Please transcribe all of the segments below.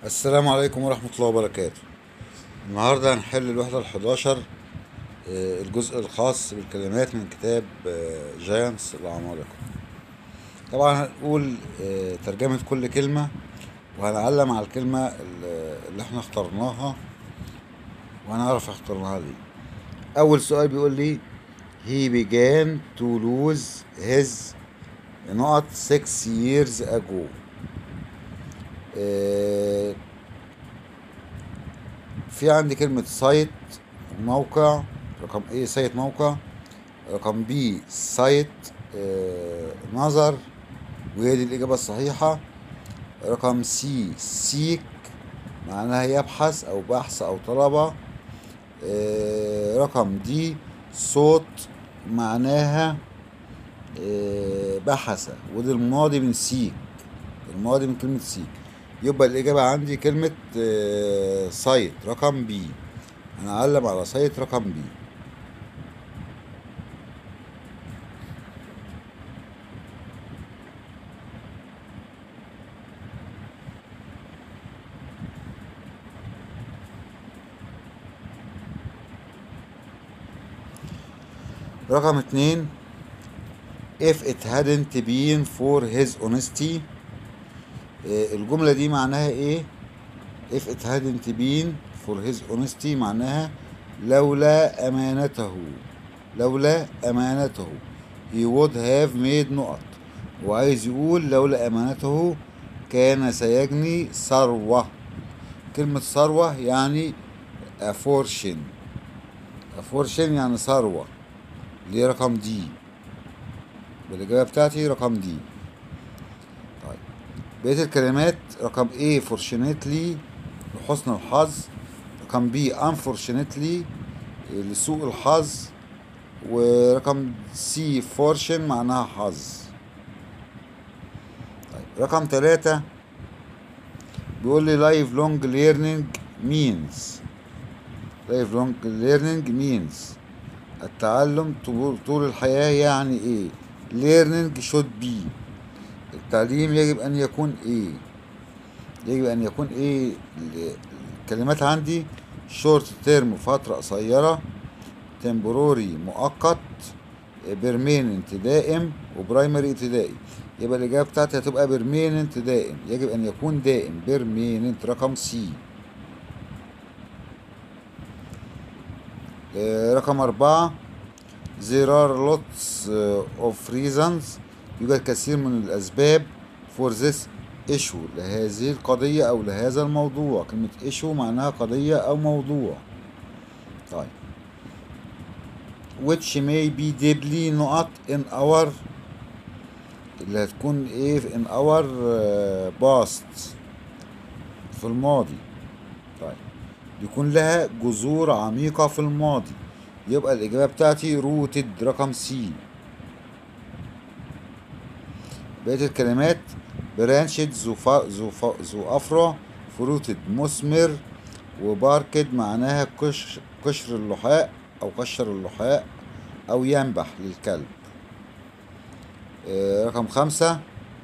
السلام عليكم ورحمة الله وبركاته النهاردة هنحل الوحدة الحداشر آه، الجزء الخاص بالكلمات من كتاب جاينتس العمالقة طبعا هنقول آه، ترجمة كل كلمة وهنعلم على الكلمة اللي اللي احنا اخترناها وهنعرف اخترناها ليه أول سؤال بيقول لي he began to lose his نقط six years ago آه، في عندي كلمة سايت موقع رقم ايه سايت موقع رقم بي سايت آه، نظر وهي دي الإجابة الصحيحة رقم سي سيك معناها يبحث أو بحث أو طلبة آه، رقم دي صوت معناها آه، بحث ودي الماضي من سيك الماضي من كلمة سيك يبقى الإجابة عندي كلمة آه، سايت رقم بي هنعلم على سايت رقم بي رقم اتنين if it hadn't been for his honesty آه، الجملة دي معناها ايه if it hadn't been for his honesty معناها لولا أمانته لولا أمانته he would have made نقط وعايز يقول لولا أمانته كان سيجني ثروة كلمة ثروة يعني a fortune a fortune يعني ثروة اللي هي رقم دي والإجابة بتاعتي رقم دي طيب بقية الكلمات رقم A fortunately لحسن الحظ رقم B unfortunately لسوء الحظ ورقم C fortune معناها حظ طيب رقم تلاتة بيقول لي life long learning means life long learning means التعلم طول طول الحياة يعني ايه learning should be التعليم يجب أن يكون إيه؟ يجب أن يكون إيه؟ الكلمات عندي short term فترة قصيرة temporary مؤقت permanent دائم وبرايمري ابتدائي يبقى الإجابة بتاعتي هتبقى permanent دائم يجب أن يكون دائم permanent رقم سي رقم أربعة there are lots of reasons يوجد كثير من الأسباب for this issue لهذه القضية أو لهذا الموضوع كلمة issue معناها قضية أو موضوع طيب which may be deeply نقط in our اللي هتكون ايه in our uh, past في الماضي طيب يكون لها جذور عميقة في الماضي يبقى الإجابة بتاعتي روتد رقم سي بقية الكلمات برانشد ذو ف... ذو ف... ذو أفرع فروتد مثمر وباركد معناها قش... قشر اللحاء أو قشر اللحاء أو ينبح للكلب آه، رقم خمسة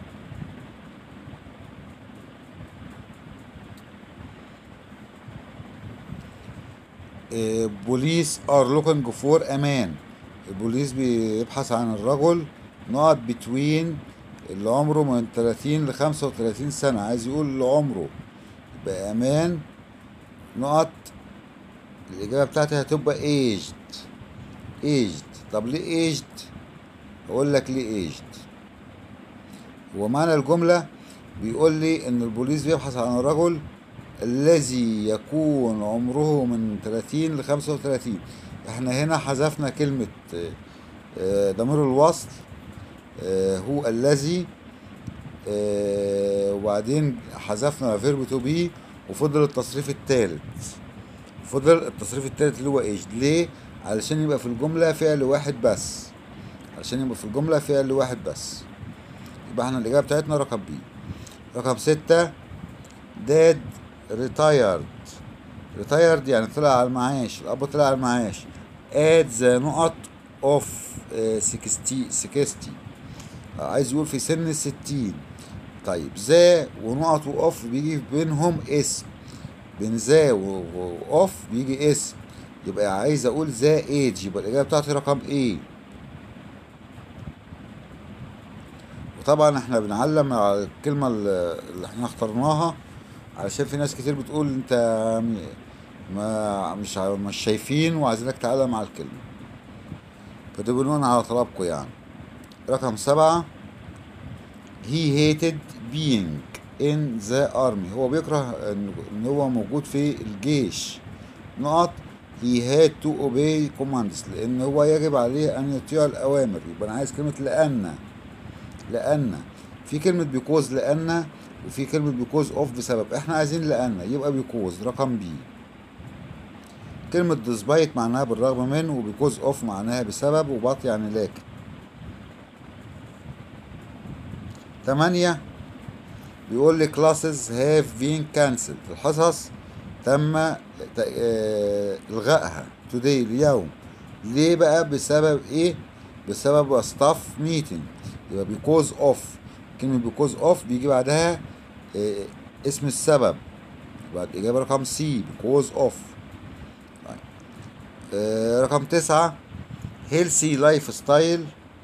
بوليس ار لوكينج فور امان البوليس بيبحث عن الرجل نقط بتوين اللي عمره من 30 ل 35 سنة عايز يقول اللي عمره بأمان نقط الإجابة بتاعتي هتبقى aged aged طب ليه aged أقول لك ليه aged هو معنى الجملة بيقول لي إن البوليس بيبحث عن الرجل الذي يكون عمره من 30 ل 35 احنا هنا حذفنا كلمة آه، ضمير الوصل آه، هو الذي آه، وبعدين حذفنا فيرب تو بي وفضل التصريف الثالث فضل التصريف الثالث اللي هو ايش ليه علشان يبقى في الجملة فعل واحد بس علشان يبقى في الجملة فعل واحد بس يبقى احنا الإجابة بتاعتنا رقم بي رقم ستة داد ريتايرد ريتايرد يعني طلع على المعاش الأب طلع على المعاش at the نقط of 60 60 عايز يقول في سن الستين طيب ذا ونقط واوف بيجي بينهم اسم بين ذا و- واوف بيجي اسم يبقى عايز اقول ذا ايج يبقى الاجابه بتاعتي رقم ايه وطبعا احنا بنعلم على الكلمه اللي اللي احنا اخترناها علشان في ناس كتير بتقول انت م- ما مش ع- مش شايفين وعايزينك تعلم على الكلمه فده بناء على طلبكم يعني رقم سبعة he hated being in the army هو بيكره ان إن هو موجود في الجيش نقط he had to obey commands لان هو يجب عليه ان يطيع الاوامر يبقى انا عايز كلمة لان لان في كلمة because لان وفي كلمة because of بسبب احنا عايزين لان يبقى because رقم بي كلمة despite معناها بالرغم من وبيكوز اوف معناها بسبب وبط يعني لكن تمانية بيقول لي classes have been cancelled الحصص تم ت- آه، إلغائها today اليوم ليه بقى بسبب إيه بسبب staff meeting يبقى because of كلمة because of بيجي بعدها آه، اسم السبب يبقى الإجابة رقم سي because of طيب. آه، رقم تسعة healthy life style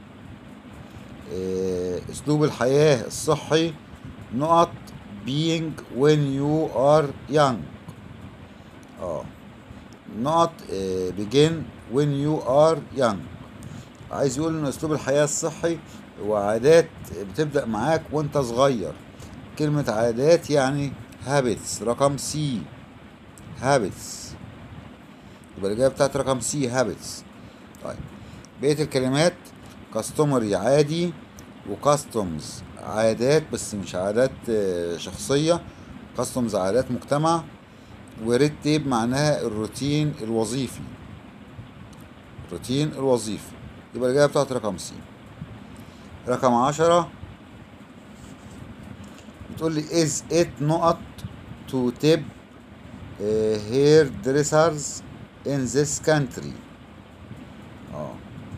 آه، اسلوب الحياة الصحي نقط being when you are young اه نقط آه، begin when you are young عايز يقول ان اسلوب الحياة الصحي هو عادات بتبدأ معاك وانت صغير كلمة عادات يعني habits رقم سي habits يبقى الإجابة بتاعت رقم سي habits طيب بقية الكلمات كاستمري عادي وكاستمز عادات بس مش عادات آه، شخصية كاستمز عادات مجتمع وريد تيب معناها الروتين الوظيفي الروتين الوظيفي يبقى الإجابة بتاعت رقم سي رقم عشرة بتقول لي is it نقط to tip uh, hair dressers in this country اه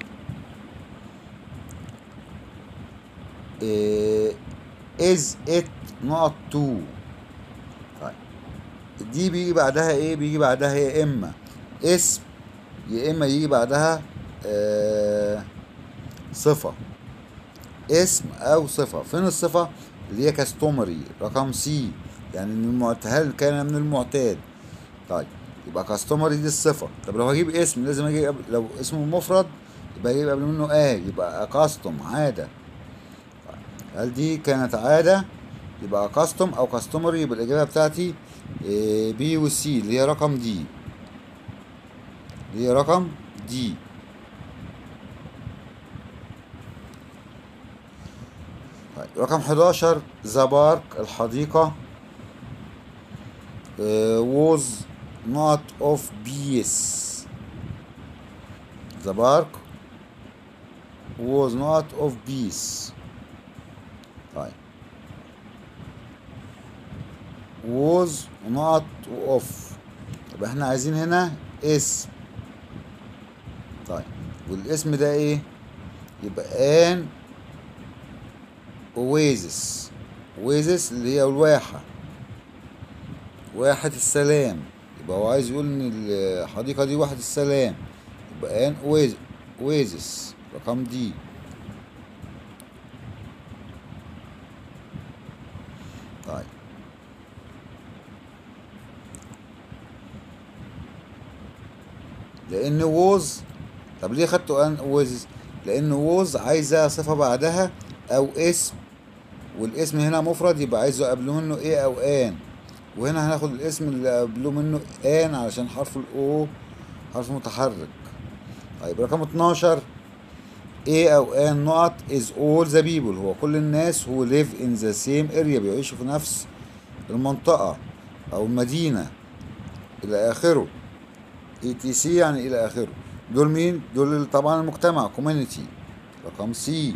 إيه is it نقط to طيب دي بيجي بعدها ايه بيجي بعدها يا اما اسم يا اما يجي بعدها آه صفة اسم او صفة فين الصفة اللي هي كاستومري رقم سي يعني من المعتاد هل كان من المعتاد طيب يبقى كاستومري دي الصفة طب لو هجيب اسم لازم اجي قبل- لو اسمه مفرد يبقى يجيب قبل منه اه يبقى كاستوم عادة هل دي كانت عادة يبقى كاستوم او كاستومري يبقى الإجابة بتاعتي بي وسي اللي هي رقم دي اللي هي رقم دي طيب رقم 11 ذا بارك الحديقة was not of peace the park was not of peace طيب was not of يبقى احنا عايزين هنا اسم طيب والاسم ده ايه يبقى ان اويزس اويزس اللي هي الواحة واحة السلام يبقى هو عايز يقول ان الحديقة دي واحة السلام يبقى ان اويز اويزس رقم دي طيب لان ووز طب ليه خدته ان ووز لان ووز عايزه صفه بعدها او اسم والاسم هنا مفرد يبقى عايزه قبله منه ايه او ان وهنا هناخد الاسم اللي قبله منه ان علشان حرف الاو حرف متحرك طيب رقم 12 A أو ان نقط is all the people هو كل الناس who live in the same area بيعيشوا في نفس المنطقة أو المدينة إلى آخره etc يعني إلى آخره دول مين؟ دول طبعا المجتمع community رقم سي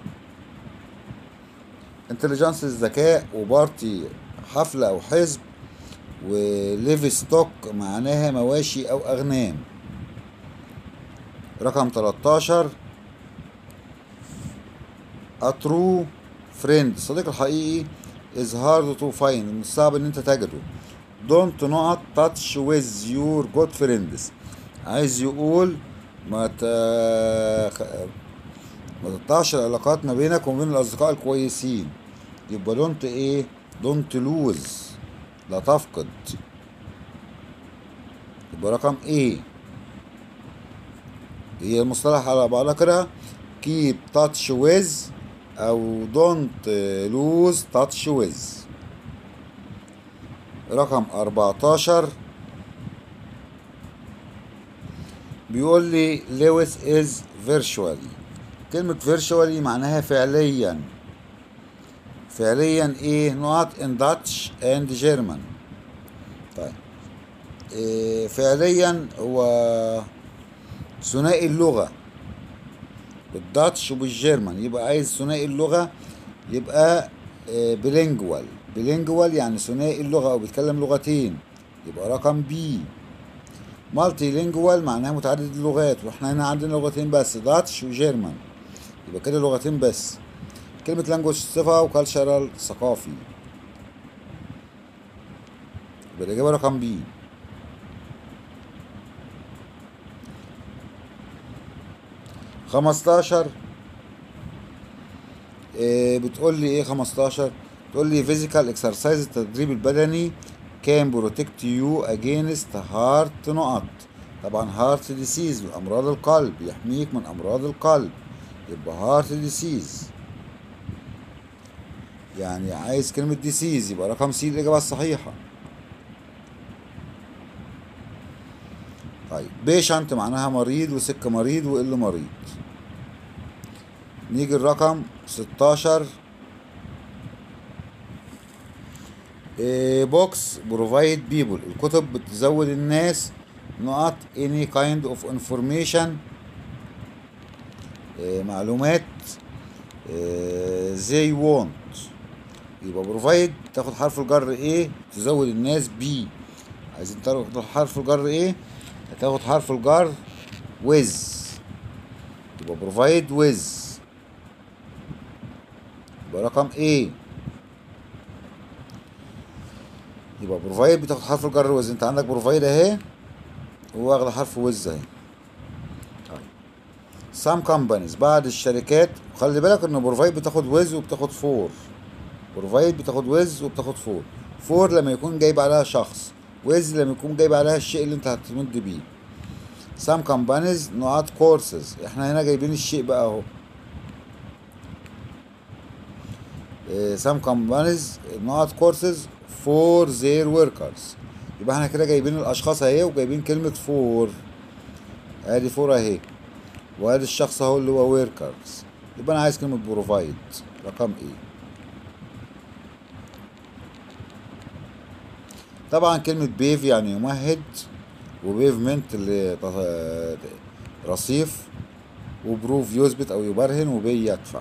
intelligence الذكاء وبارتي حفلة أو حزب وليف ستوك معناها مواشي أو أغنام رقم 13 A true friend الصديق الحقيقي is hard to find من الصعب ان انت تجده don't not touch with your good friends عايز يقول ما ت... ما تقطعش العلاقات ما بينك وما بين الاصدقاء الكويسين يبقى دونت ايه دونت لوز لا تفقد يبقى رقم ايه هي المصطلح على بعضها كده keep touch with او don't lose touch with رقم 14 بيقول لي لويس از فيرتشوالي كلمة فيرتشوالي معناها فعليا فعليا ايه not in Dutch and German طيب إيه فعليا هو ثنائي اللغة بالداتش وبالجيرمان يبقى عايز ثنائي اللغة يبقى بلينجوال بلينجوال يعني ثنائي اللغة أو بيتكلم لغتين يبقى رقم بي مالتي لينجوال معناها متعدد اللغات واحنا هنا عندنا لغتين بس داتش وجيرمان يبقى كده لغتين بس كلمة لانجوج صفة وكالتشرال ثقافي يبقى الإجابة رقم بي خمستاشر إيه بتقول لي ايه خمستاشر تقول لي physical exercise التدريب البدني can protect you against heart نقط طبعا heart disease امراض القلب يحميك من امراض القلب يبقى heart disease يعني عايز كلمة disease يبقى رقم سي الإجابة الصحيحة طيب بيشنت معناها مريض وسك مريض وإل مريض نيجي الرقم ستاشر بوكس بروفايد بيبل الكتب بتزود الناس نقط any kind of information إيه معلومات إيه they want يبقى بروفايد تاخد حرف الجر ايه تزود الناس بي عايزين تاخد حرف الجر ايه هتاخد حرف الجر with يبقى بروفايد with يبقى رقم ايه يبقى بروفايد بتاخد حرف الجر وز انت عندك بروفايد اهي واخد حرف وز اهي سام كومبانيز بعض الشركات خلي بالك ان بروفايد بتاخد وز وبتاخد فور بروفايد بتاخد وز وبتاخد فور فور لما يكون جايب عليها شخص وز لما يكون جايب عليها الشيء اللي انت هتمد بيه سام كومبانيز نوعات كورسز احنا هنا جايبين الشيء بقى اهو سام كومبانيز نوعات كورسز فور زير وركرز يبقى احنا كده جايبين الاشخاص اهي وجايبين كلمة فور ادي فور اهي وادي الشخص اهو اللي هو وركرز يبقى انا عايز كلمة بروفايد رقم ايه طبعا كلمة بيف يعني يمهد وبيفمنت اللي رصيف وبروف يثبت او يبرهن وبي يدفع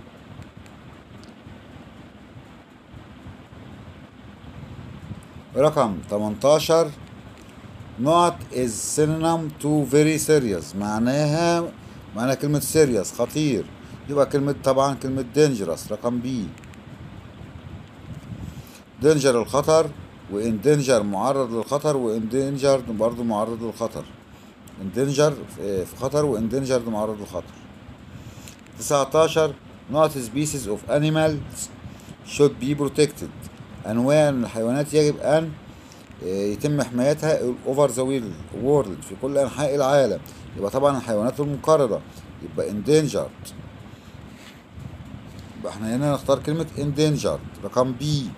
رقم 18 not is synonym to very serious معناها معناها كلمة serious خطير يبقى كلمة طبعا كلمة dangerous رقم بي danger الخطر وان danger معرض للخطر وان danger برضه معرض للخطر in danger في خطر وان danger معرض للخطر 19 not species of animals should be protected انواع من الحيوانات يجب ان يتم حمايتها اوفر ذا وورلد في كل انحاء العالم يبقى طبعا الحيوانات المنقرضه يبقى endangered يبقى احنا هنا نختار كلمه endangered رقم بي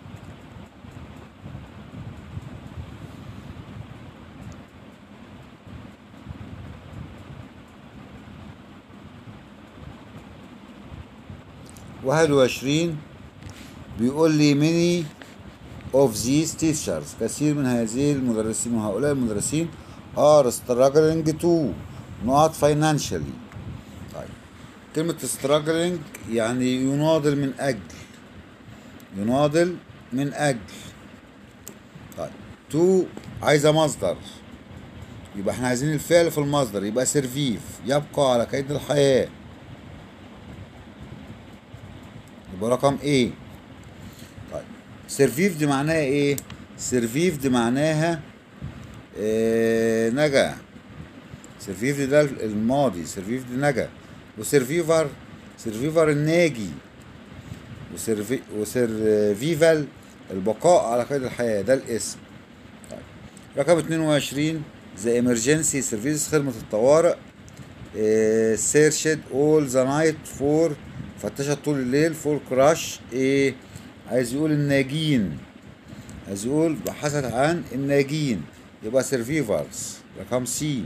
واحد وعشرين بيقول لي many of these teachers كثير من هذه المدرسين وهؤلاء المدرسين are struggling to not financially طيب كلمة struggling يعني يناضل من أجل يناضل من أجل طيب to عايزة مصدر يبقى احنا عايزين الفعل في المصدر يبقى سيرفيف يبقى على قيد الحياة يبقى رقم ايه طيب سيرفيفد معناها ايه سيرفيفد معناها آه نجا سيرفيفد ده الماضي سيرفيفد نجا وسيرفيفر سيرفيفر الناجي وسيرفي وسيرفيفال البقاء على قيد الحياة ده الاسم طيب. رقم 22 ذا emergency سيرفيس خدمة الطوارئ سيرشد اول ذا نايت فور فتشت طول الليل فور كراش ايه عايز يقول الناجين عايز يقول بحثت عن الناجين يبقى سيرفيفرز رقم سي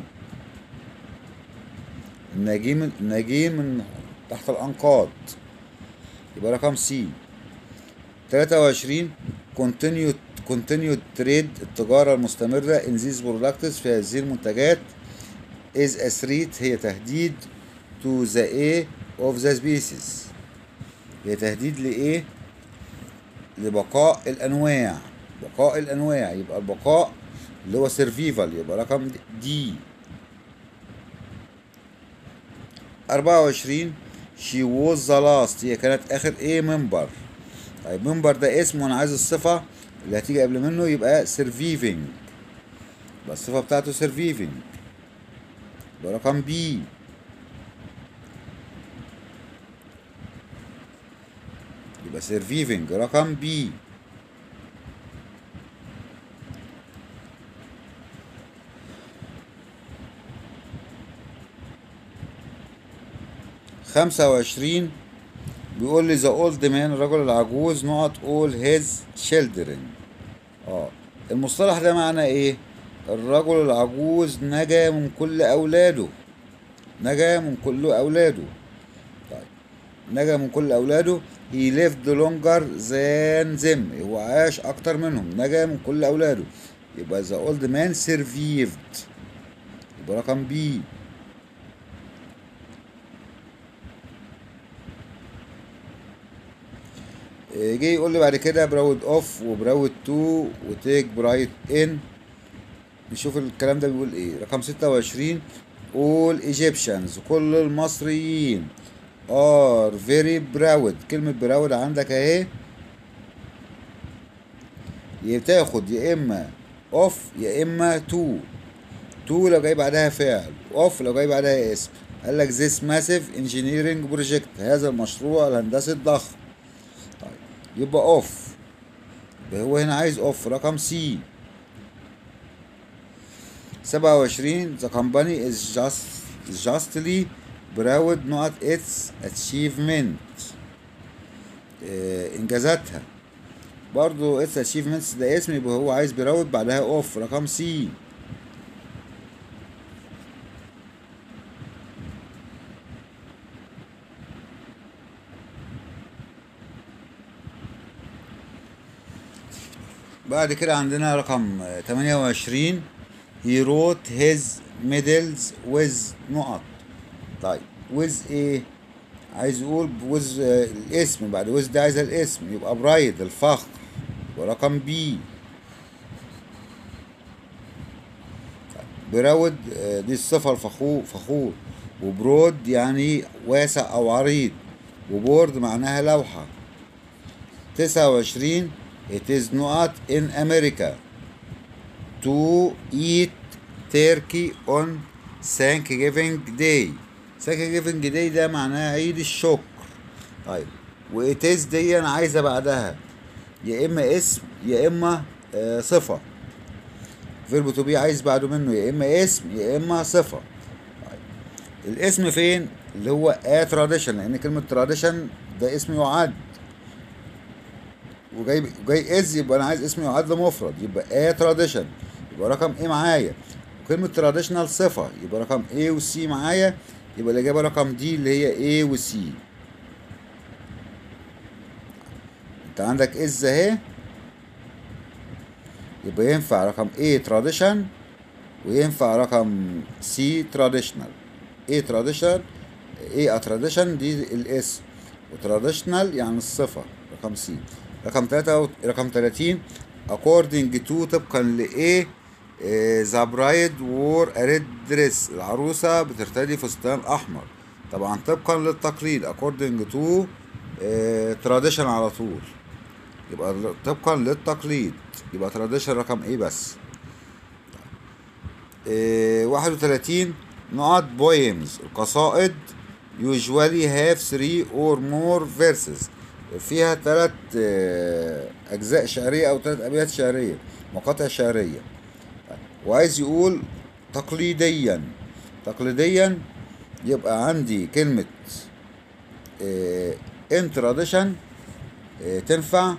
الناجين من الناجين من تحت الانقاض يبقى رقم سي 23 continued continued trade التجارة المستمرة in these products في هذه المنتجات is a threat هي تهديد to the A of the species هي تهديد لإيه؟ لبقاء الأنواع بقاء الأنواع يبقى البقاء اللي هو survival يبقى رقم دي 24 she was the last هي كانت آخر إيه member طيب member ده اسم وأنا عايز الصفة اللي هتيجي قبل منه يبقى surviving يبقى الصفة بتاعته surviving يبقى رقم بي يبقى surviving رقم بي خمسة وعشرين بيقول لي ذا اولد مان الرجل العجوز نقط اول هيز children اه المصطلح ده معنى ايه الرجل العجوز نجا من كل اولاده نجا من كل اولاده طيب نجا من كل اولاده he lived longer than them هو عاش اكتر منهم نجا من كل اولاده يبقى the old man survived يبقى رقم بي جه يقول لي بعد كده براود اوف وبراود تو وتيك برايت ان نشوف الكلام ده بيقول ايه رقم 26 all Egyptians كل المصريين are very proud كلمة proud عندك اهي تاخد يا اما اوف يا اما تو تو لو جاي بعدها فعل اوف لو جاي بعدها اسم قال لك this massive engineering project هذا المشروع الهندسي الضخم طيب يبقى اوف يبقى هو هنا عايز اوف رقم سي 27 the company is just justly proud not its achievement آه انجازاتها برضو its achievements ده اسم يبقى هو عايز براود بعدها اوف رقم سي بعد كده عندنا رقم 28 he wrote his medals with نقط طيب with ايه عايز يقول with آه، الاسم بعد with ده عايز الاسم يبقى برايد الفخر يبقى رقم بي براود آه، دي الصفة الفخور فخور وبرود يعني واسع أو عريض وبورد معناها لوحة تسعة وعشرين it is not in America to eat turkey on Thanksgiving Day Thanksgiving Day ده معناها عيد الشكر طيب و it is دي أنا عايزة بعدها يا إما اسم يا إما آه صفة فيرب تو بي عايز بعده منه يا إما اسم يا إما صفة طيب. الاسم فين اللي هو a tradition لأن كلمة tradition ده اسم يعد وجاي وجاي از يبقى انا عايز اسم يعد مفرد يبقى a tradition يبقى رقم ايه معايا وكلمة traditional صفة يبقى رقم A و C معايا يبقى الإجابة رقم دي اللي هي A و C أنت عندك إز أهي يبقى ينفع رقم A tradition وينفع رقم C traditional A tradition A a tradition دي الاسم وتراديشنال يعني الصفة رقم C رقم تلاتة و- رقم تلاتين according to طبقا لإيه ذا برايد وور ريد دريس العروسة بترتدي فستان أحمر طبعا طبقا للتقليد according to تراديشن على طول يبقى طبقا للتقليد يبقى تراديشن رقم ايه بس إيه واحد وتلاتين نقط بويمز القصائد usually have three or more verses فيها ثلاث أجزاء شعرية أو ثلاث أبيات شعرية مقاطع شعرية وعايز يقول تقليديا تقليديا يبقى عندي كلمة ان تراديشن تنفع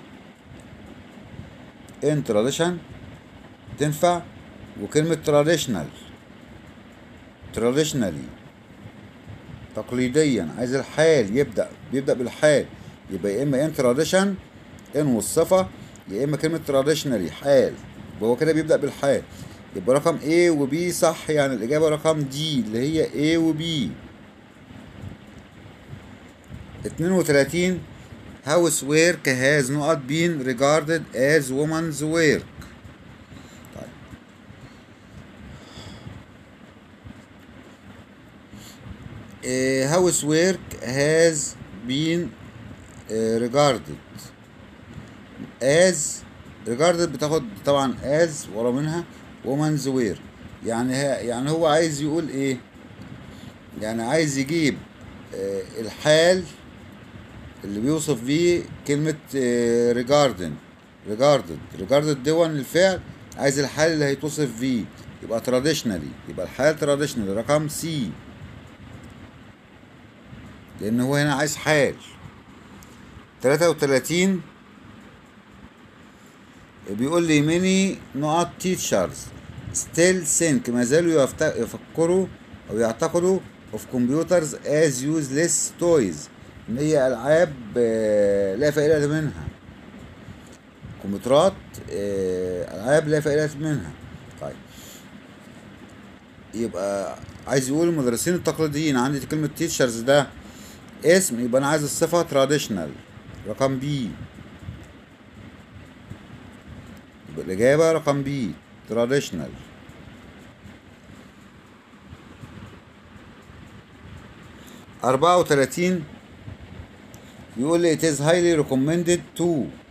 ان تراديشن تنفع وكلمة تراديشنال تراديشنالي تقليديا عايز الحال يبدأ بيبدأ بالحال يبقى يا إما ان تراديشن ان والصفة يا إما كلمة تراديشنالي حال يبقى هو كده بيبدأ بالحال يبقى رقم A و B صح يعني الإجابة رقم D اللي هي A و B 32 housework has not been regarded as woman's work طيب. uh, housework has been uh, regarded as regarded بتاخد طبعا as ورا منها woman's wear يعني يعني هو عايز يقول ايه يعني عايز يجيب آه الحال اللي بيوصف بيه كلمة ريجاردن ريجاردد ريجاردد دون الفعل عايز الحال اللي هيتوصف بيه يبقى تراديشنالي يبقى الحال تراديشنالي رقم سي لأن هو هنا عايز حال تلاتة وتلاتين بيقول لي ميني نقط تيتشرز ستيل سينك ما زالوا يفكروا أو يعتقدوا اوف كمبيوترز از يوزليس تويز ان هي العاب لا فائده منها كمبيوترات العاب لا فائده منها طيب يبقى عايز يقول المدرسين التقليديين عندي كلمه تيتشرز ده اسم يبقى انا عايز الصفه تراديشنال رقم بي يبقى الاجابه رقم بي تراديشنال أربعة وتلاتين يقول لي it is highly recommended to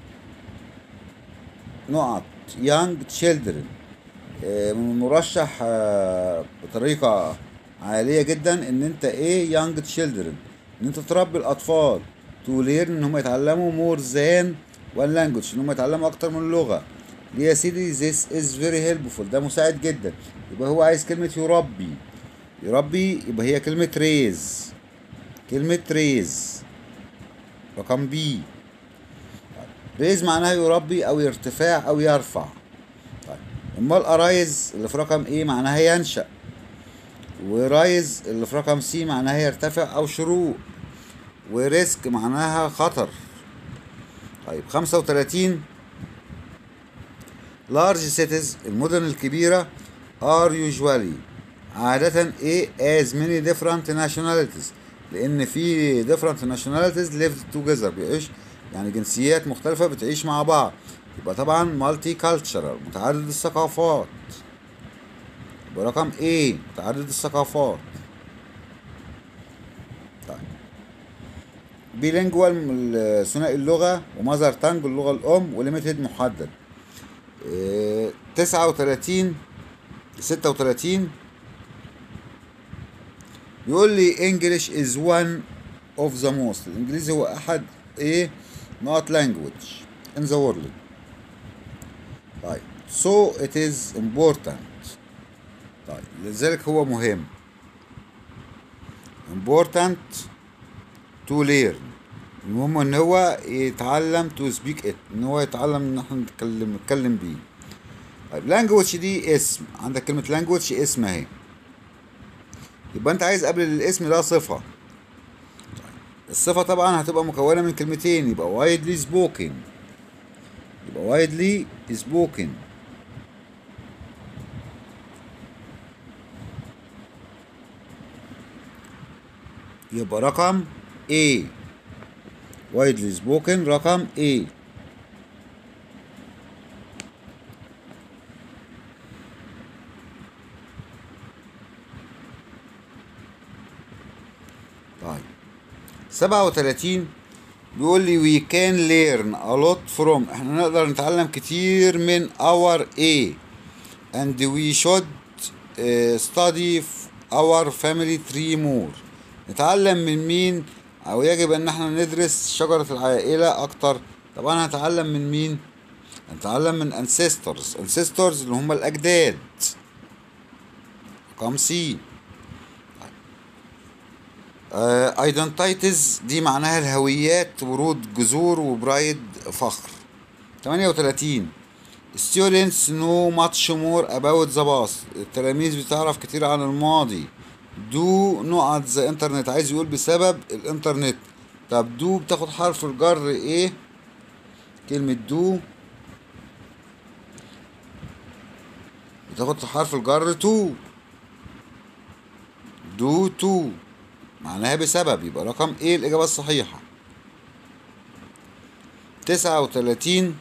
نقط young children من المرشح بطريقة عالية جدا ان انت ايه young children ان انت تربي الاطفال to learn ان هم يتعلموا more than one language ان هم يتعلموا اكتر من لغة ليه يا سيدي this is very helpful ده مساعد جدا يبقى هو عايز كلمة يربي يربي يبقى هي كلمة raise كلمة raise رقم بي ريز معناها يربي او يرتفاع او يرفع طيب امال ارايز اللي في رقم ايه معناها ينشأ ورايز اللي في رقم سي معناها يرتفع او شروق وريسك معناها خطر طيب خمسة وتلاتين large cities المدن الكبيرة are usually عادة ايه as many different nationalities لان في different nationalities live together بيعيش يعني جنسيات مختلفة بتعيش مع بعض يبقى طبعا مالتي كالتشرال متعدد الثقافات يبقى رقم ايه متعدد الثقافات طيب بيلينجوال ثنائي اللغة ومذر تانج اللغة الأم وليميتد محدد تسعة وتلاتين ستة وتلاتين يقول لي English is one of the most الإنجليزي هو أحد إيه not language in the world طيب so it is important طيب لذلك هو مهم important to learn المهم ان هو يتعلم to speak it ان هو يتعلم ان احنا نتكلم نتكلم بيه طيب language دي اسم عندك كلمة language اسم اهي يبقى انت عايز قبل الاسم ده صفة الصفة طبعا هتبقى مكونة من كلمتين يبقى widely spoken يبقى widely spoken يبقى رقم A widely spoken رقم A طيب سبعة وتلاتين بيقول لي we can learn a lot from احنا نقدر نتعلم كتير من our A and we should uh, study f- our family tree more نتعلم من مين او يجب ان احنا ندرس شجرة العائلة اكتر طبعا هنتعلم من مين هنتعلم من ancestors ancestors اللي هم الاجداد رقم سي ايدنتيتيز دي معناها الهويات ورود جذور وبرايد فخر 38 students know much more about the past التلاميذ بتعرف كتير عن الماضي do نقط the internet عايز يقول بسبب الانترنت طب do بتاخد حرف الجر ايه كلمة do بتاخد حرف الجر to do to معناها بسبب يبقى رقم ايه الإجابة الصحيحة تسعة وتلاتين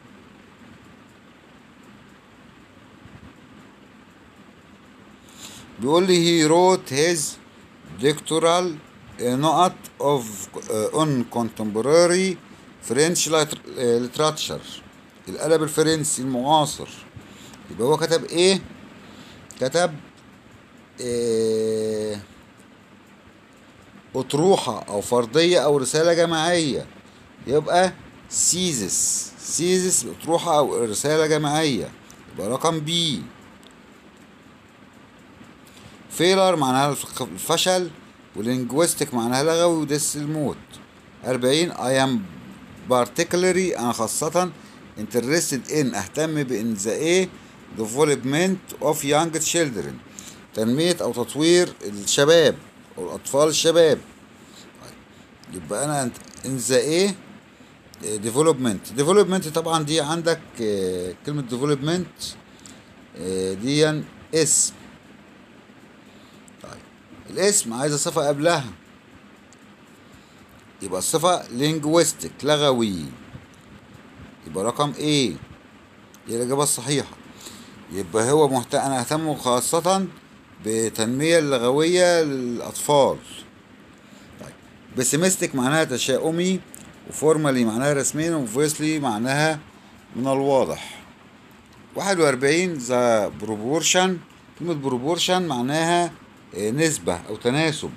بيقول لي he wrote his doctoral uh, نقط of uh, on contemporary French lit- uh, literature الأدب الفرنسي المعاصر يبقى هو كتب ايه كتب إيه أطروحة أو فردية أو رسالة جماعية يبقى سيزس سيزس أطروحة أو رسالة جماعية يبقى رقم بي فيلر معناها الف- الفشل ولينجويستيك معناها لغوي ودس الموت أربعين I am particularly أنا خاصة interested in أهتم بإن the A development of young children تنمية أو تطوير الشباب أو الأطفال الشباب يبقى أنا in the A development development طبعا دي عندك آه، كلمة development آه، دي اسم طيب الاسم عايزة صفة قبلها يبقى الصفة linguistic لغوي يبقى رقم ايه هي الإجابة الصحيحة يبقى هو مهت... أنا أهتم خاصة بتنمية اللغوية للأطفال طيب بسيمستك معناها تشاؤمي وفورمالي معناها رسميا وفويسلي معناها من الواضح واحد وأربعين ذا بروبورشن كلمة بروبورشن معناها آه، نسبة أو تناسب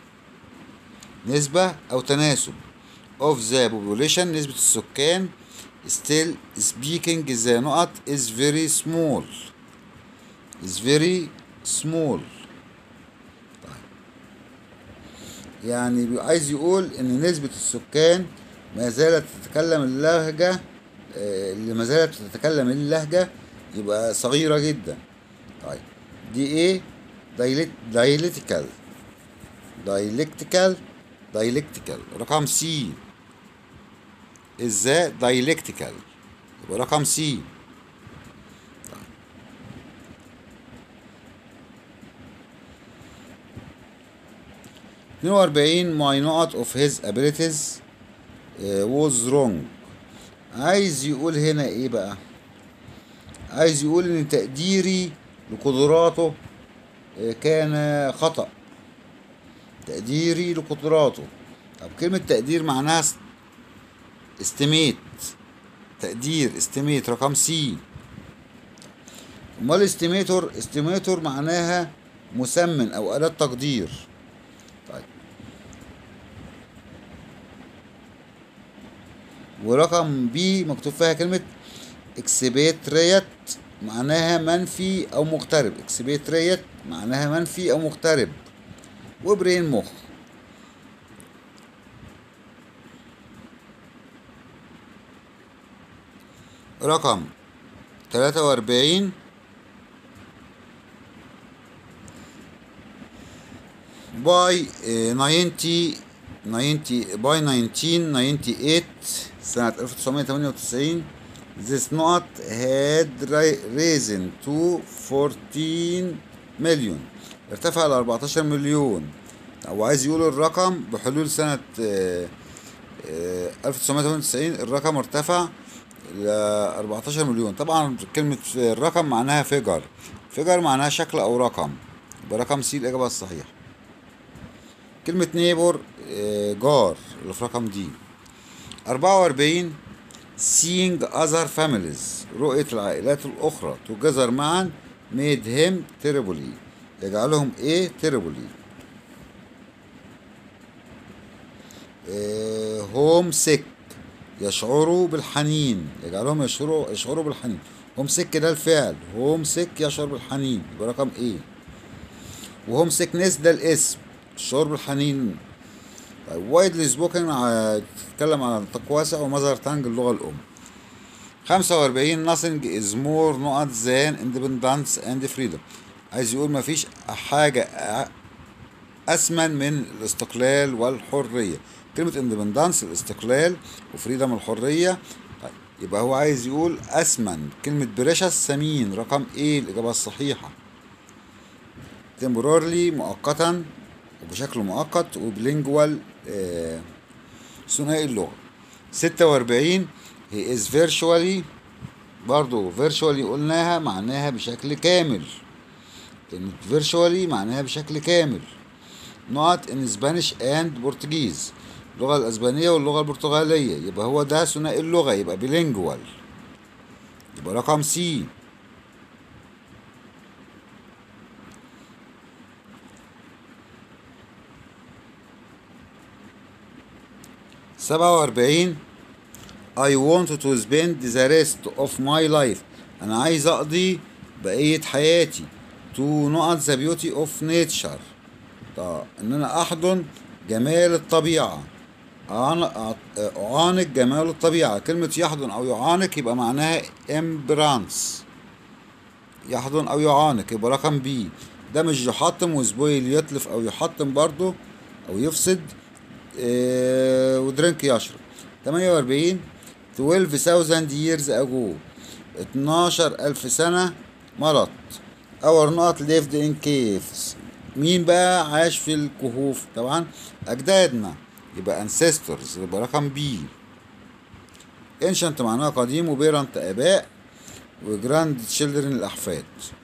نسبة أو تناسب of the population نسبة السكان still speaking the نقط is very small is very small طيب. يعني بي- عايز يقول ان نسبة السكان ما زالت تتكلم اللهجة آه، اللي ما زالت تتكلم اللهجة يبقى صغيرة جدا طيب دي ايه دايليتيكال دايلكتيكال دايلكتيكال رقم سي ازاي دايلكتيكال يبقى رقم سي اتنين وأربعين my نقط of his abilities uh, was wrong عايز يقول هنا ايه بقى عايز يقول ان تقديري لقدراته آه، كان خطأ تقديري لقدراته طب كلمة تقدير معناها استميت تقدير استميت رقم سي امال استيميتور استيميتور معناها مسمن او اداة تقدير طيب ورقم بي مكتوب فيها كلمة اكسبيتريت معناها منفي او مقترب اكسبيتريت معناها منفي او مقترب وبرين مخ رقم تلاتة وأربعين باي ناينتي ناينتي باي ناينتين ناينتي ايت سنة ألف تسعمية تمانية وتسعين This نقط had ri- risen to 14 مليون ارتفع ل 14 مليون هو عايز يقول الرقم بحلول سنة آه، آه، 1998 الرقم ارتفع ل 14 مليون طبعا كلمة الرقم معناها فيجر فيجر معناها شكل أو رقم يبقى رقم سي الإجابة الصحيحة كلمة نيبور جار اللي في رقم دي 44 seeing other families رؤية العائلات الأخرى together معا made him terribly يجعلهم ايه terribly هوم سيك يشعروا بالحنين يجعلهم يشعروا يشعروا بالحنين هوم سيك ده الفعل هوم سيك يشعر بالحنين يبقى رقم ايه وهوم سيكنس ده الاسم الشعور بالحنين طيب وايدلي سبوكن تتكلم عن نطاق واسع ومظهر تانج اللغة الأم 45 nothing is more not than independence and freedom عايز يقول مفيش حاجة أثمن من الاستقلال والحرية كلمة independence الاستقلال وفريدم الحرية طيب يبقى هو عايز يقول أثمن كلمة بريشس ثمين رقم إيه الإجابة الصحيحة temporarily مؤقتا وبشكل مؤقت وبلينجوال آه ثنائي اللغة 46 he is virtually برضو virtually قلناها معناها بشكل كامل كلمة virtually معناها بشكل كامل not in Spanish and Portuguese اللغة الأسبانية واللغة البرتغالية يبقى هو ده ثنائي اللغة يبقى بلينجوال يبقى رقم سي سبعة وأربعين I want to spend the rest of my life أنا عايز أقضي بقية حياتي to نقط the beauty of nature طب إن أنا أحضن جمال الطبيعة أعانق جمال الطبيعة كلمة يحضن أو يعانق يبقى معناها امبرانس يحضن أو يعانق يبقى رقم بي ده مش يحطم وسبويل يتلف أو يحطم برضه أو يفسد إيه ودرينك يشرب 48 12,000 years ago 12,000 سنة مرض our not lived in caves مين بقى عاش في الكهوف طبعا أجدادنا يبقى ancestors يبقى رقم بي ancient معناها قديم وبيرنت آباء وجراند تشيلدرن الأحفاد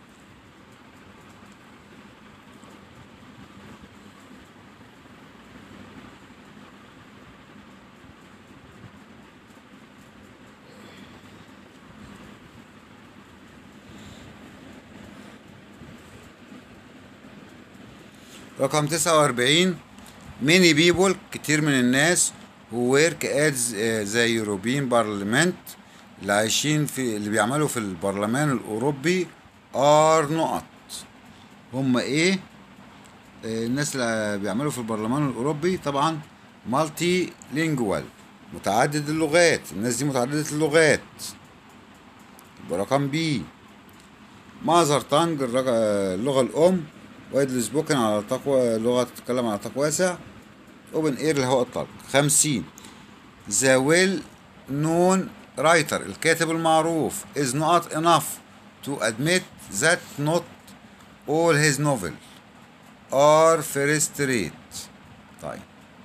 رقم 49 many people كتير من الناس who work at the European Parliament اللي عايشين في اللي بيعملوا في البرلمان الأوروبي are نقط هم ايه آه الناس اللي بيعملوا في البرلمان الأوروبي طبعا مالتي لينجوال متعدد اللغات الناس دي متعددة اللغات يبقى رقم بي ماذر تانج اللغة الأم وايدلي سبوكن على تقوى لغة تتكلم على نطاق واسع اوبن اير الهواء الطلق خمسين ذا ويل نون رايتر الكاتب المعروف is not enough to admit that not all his novel are first rate طيب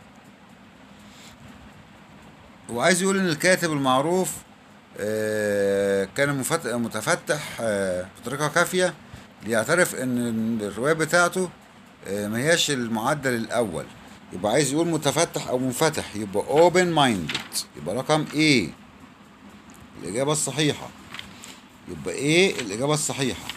وعايز يقول ان الكاتب المعروف آه كان متفتح آه بطريقة كافية ليعترف ان الرواية بتاعته ما هياش المعدل الاول يبقى عايز يقول متفتح او منفتح يبقى open minded يبقى رقم ايه الاجابة الصحيحة يبقى ايه الاجابة الصحيحة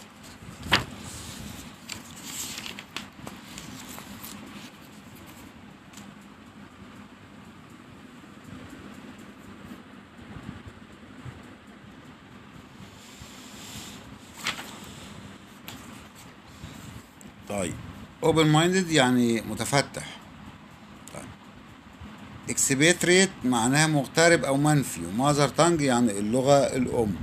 طيب open minded يعني متفتح طيب expatriate معناها مغترب او منفي وماذر تانج يعني اللغة الام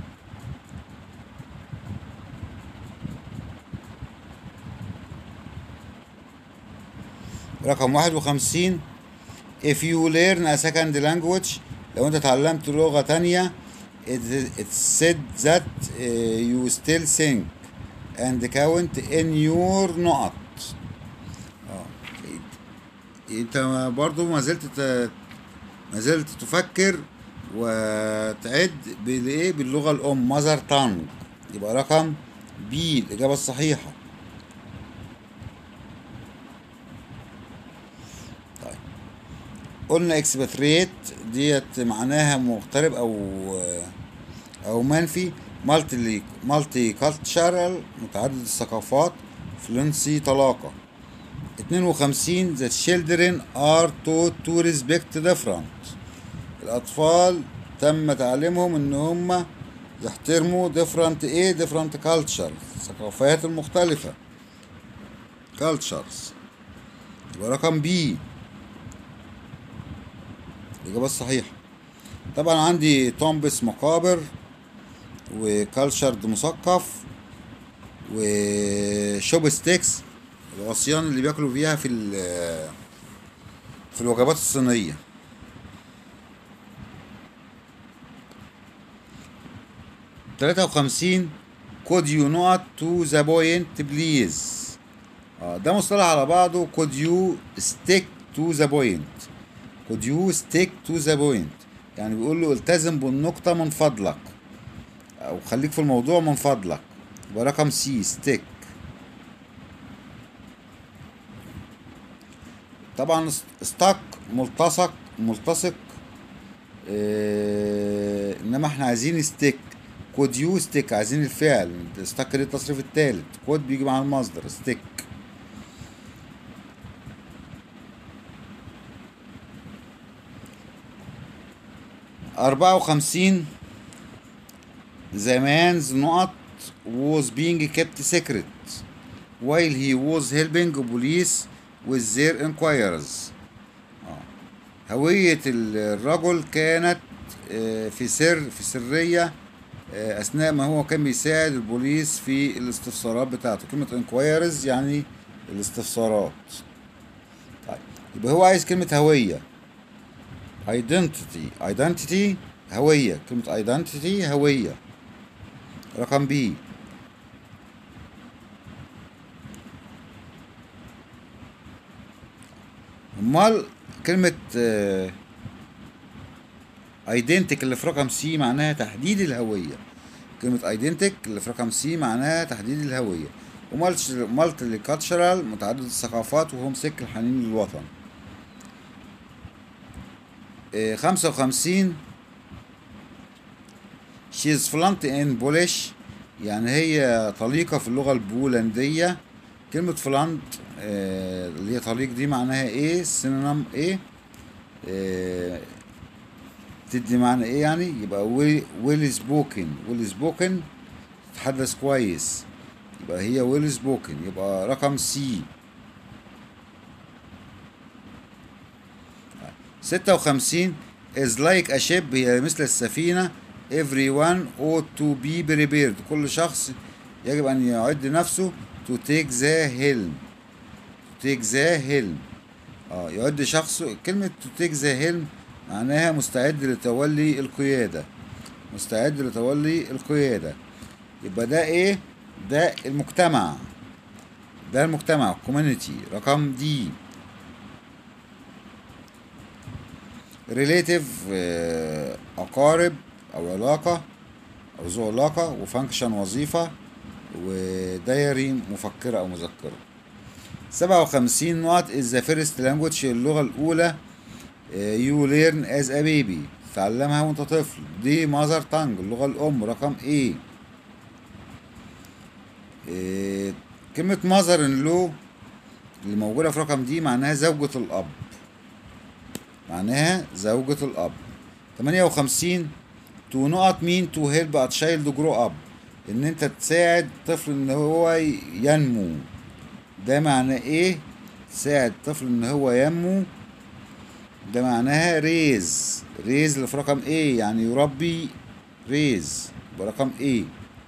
رقم واحد وخمسين if you learn a second language لو انت اتعلمت لغة تانية it's said that uh, you still think and count in your نقط اه انت برضو ما زلت ت... ما زلت تفكر وتعد بالايه باللغه الام ماذر تانج يبقى رقم بي الاجابه الصحيحه طيب قلنا اكسباتريت ديت معناها مغترب او او منفي مالتي مالتي كالتشرال متعدد الثقافات فلونسي طلاقه 52 the children are taught to respect different الأطفال تم تعليمهم إن هم يحترموا different إيه different culture الثقافات المختلفة cultures يبقى رقم بي الإجابة الصحيحة طبعا عندي تومبس مقابر وكالتشرد مثقف وشوب ستيكس العصيان اللي بياكلوا فيها في ال- في الوجبات الصينية تلاتة وخمسين could you not to the point please اه ده مصطلح على بعضه could you stick to the point could you stick to the point يعني بيقول له التزم بالنقطة من فضلك أو خليك في الموضوع من فضلك يبقى رقم سي stick طبعا ستاك ملتصق ملتصق آه انما احنا عايزين ستيك كود يو ستيك عايزين الفعل ستاك ده التصريف الثالث كود بيجي مع المصدر ستيك أربعة وخمسين The man's نقط was being kept secret while he was helping police with their inquiries آه. هوية الرجل كانت آه، في سر في سرية آه، أثناء ما هو كان بيساعد البوليس في الاستفسارات بتاعته كلمة inquiries يعني الاستفسارات طيب يبقى هو عايز كلمة هوية identity identity هوية كلمة identity هوية رقم بي امال كلمة ايدنتيك اللي في رقم سي معناها تحديد الهوية كلمة ايدنتيك اللي في رقم سي معناها تحديد الهوية ومالتي كاتشرال متعدد الثقافات وهم سك الحنين للوطن خمسة وخمسين she's fluent in Polish يعني هي طليقة في اللغة البولندية كلمة فلانت آه اللي هي طليق دي معناها ايه سينونيم ايه آه تدي معنى ايه يعني يبقى ويل سبوكن ويل سبوكن تتحدث كويس يبقى هي ويل سبوكن يبقى رقم سي ستة وخمسين is like a ship هي مثل السفينة everyone ought to be prepared كل شخص يجب أن يعد نفسه to take the helm to take the helm اه يعد شخص كلمة to take the helm معناها مستعد لتولي القيادة مستعد لتولي القيادة يبقى ده ايه ده المجتمع ده المجتمع community رقم دي relative آه، أقارب أو علاقة أو ذو علاقة وفانكشن وظيفة ودايري مفكرة أو مذكرة سبعة وخمسين نقط is the first language اللغة الأولى آه، you learn as a baby تعلمها وانت طفل دي mother tongue اللغة الأم رقم ايه آه، كلمة mother in law اللي موجودة في رقم دي معناها زوجة الأب معناها زوجة الأب 58 تو نقط مين تو هيلب ا تشايلد جرو اب ان انت تساعد طفل ان هو ينمو ده معناه ايه تساعد طفل ان هو ينمو ده معناها ريز ريز اللي في رقم ايه يعني يربي ريز برقم ايه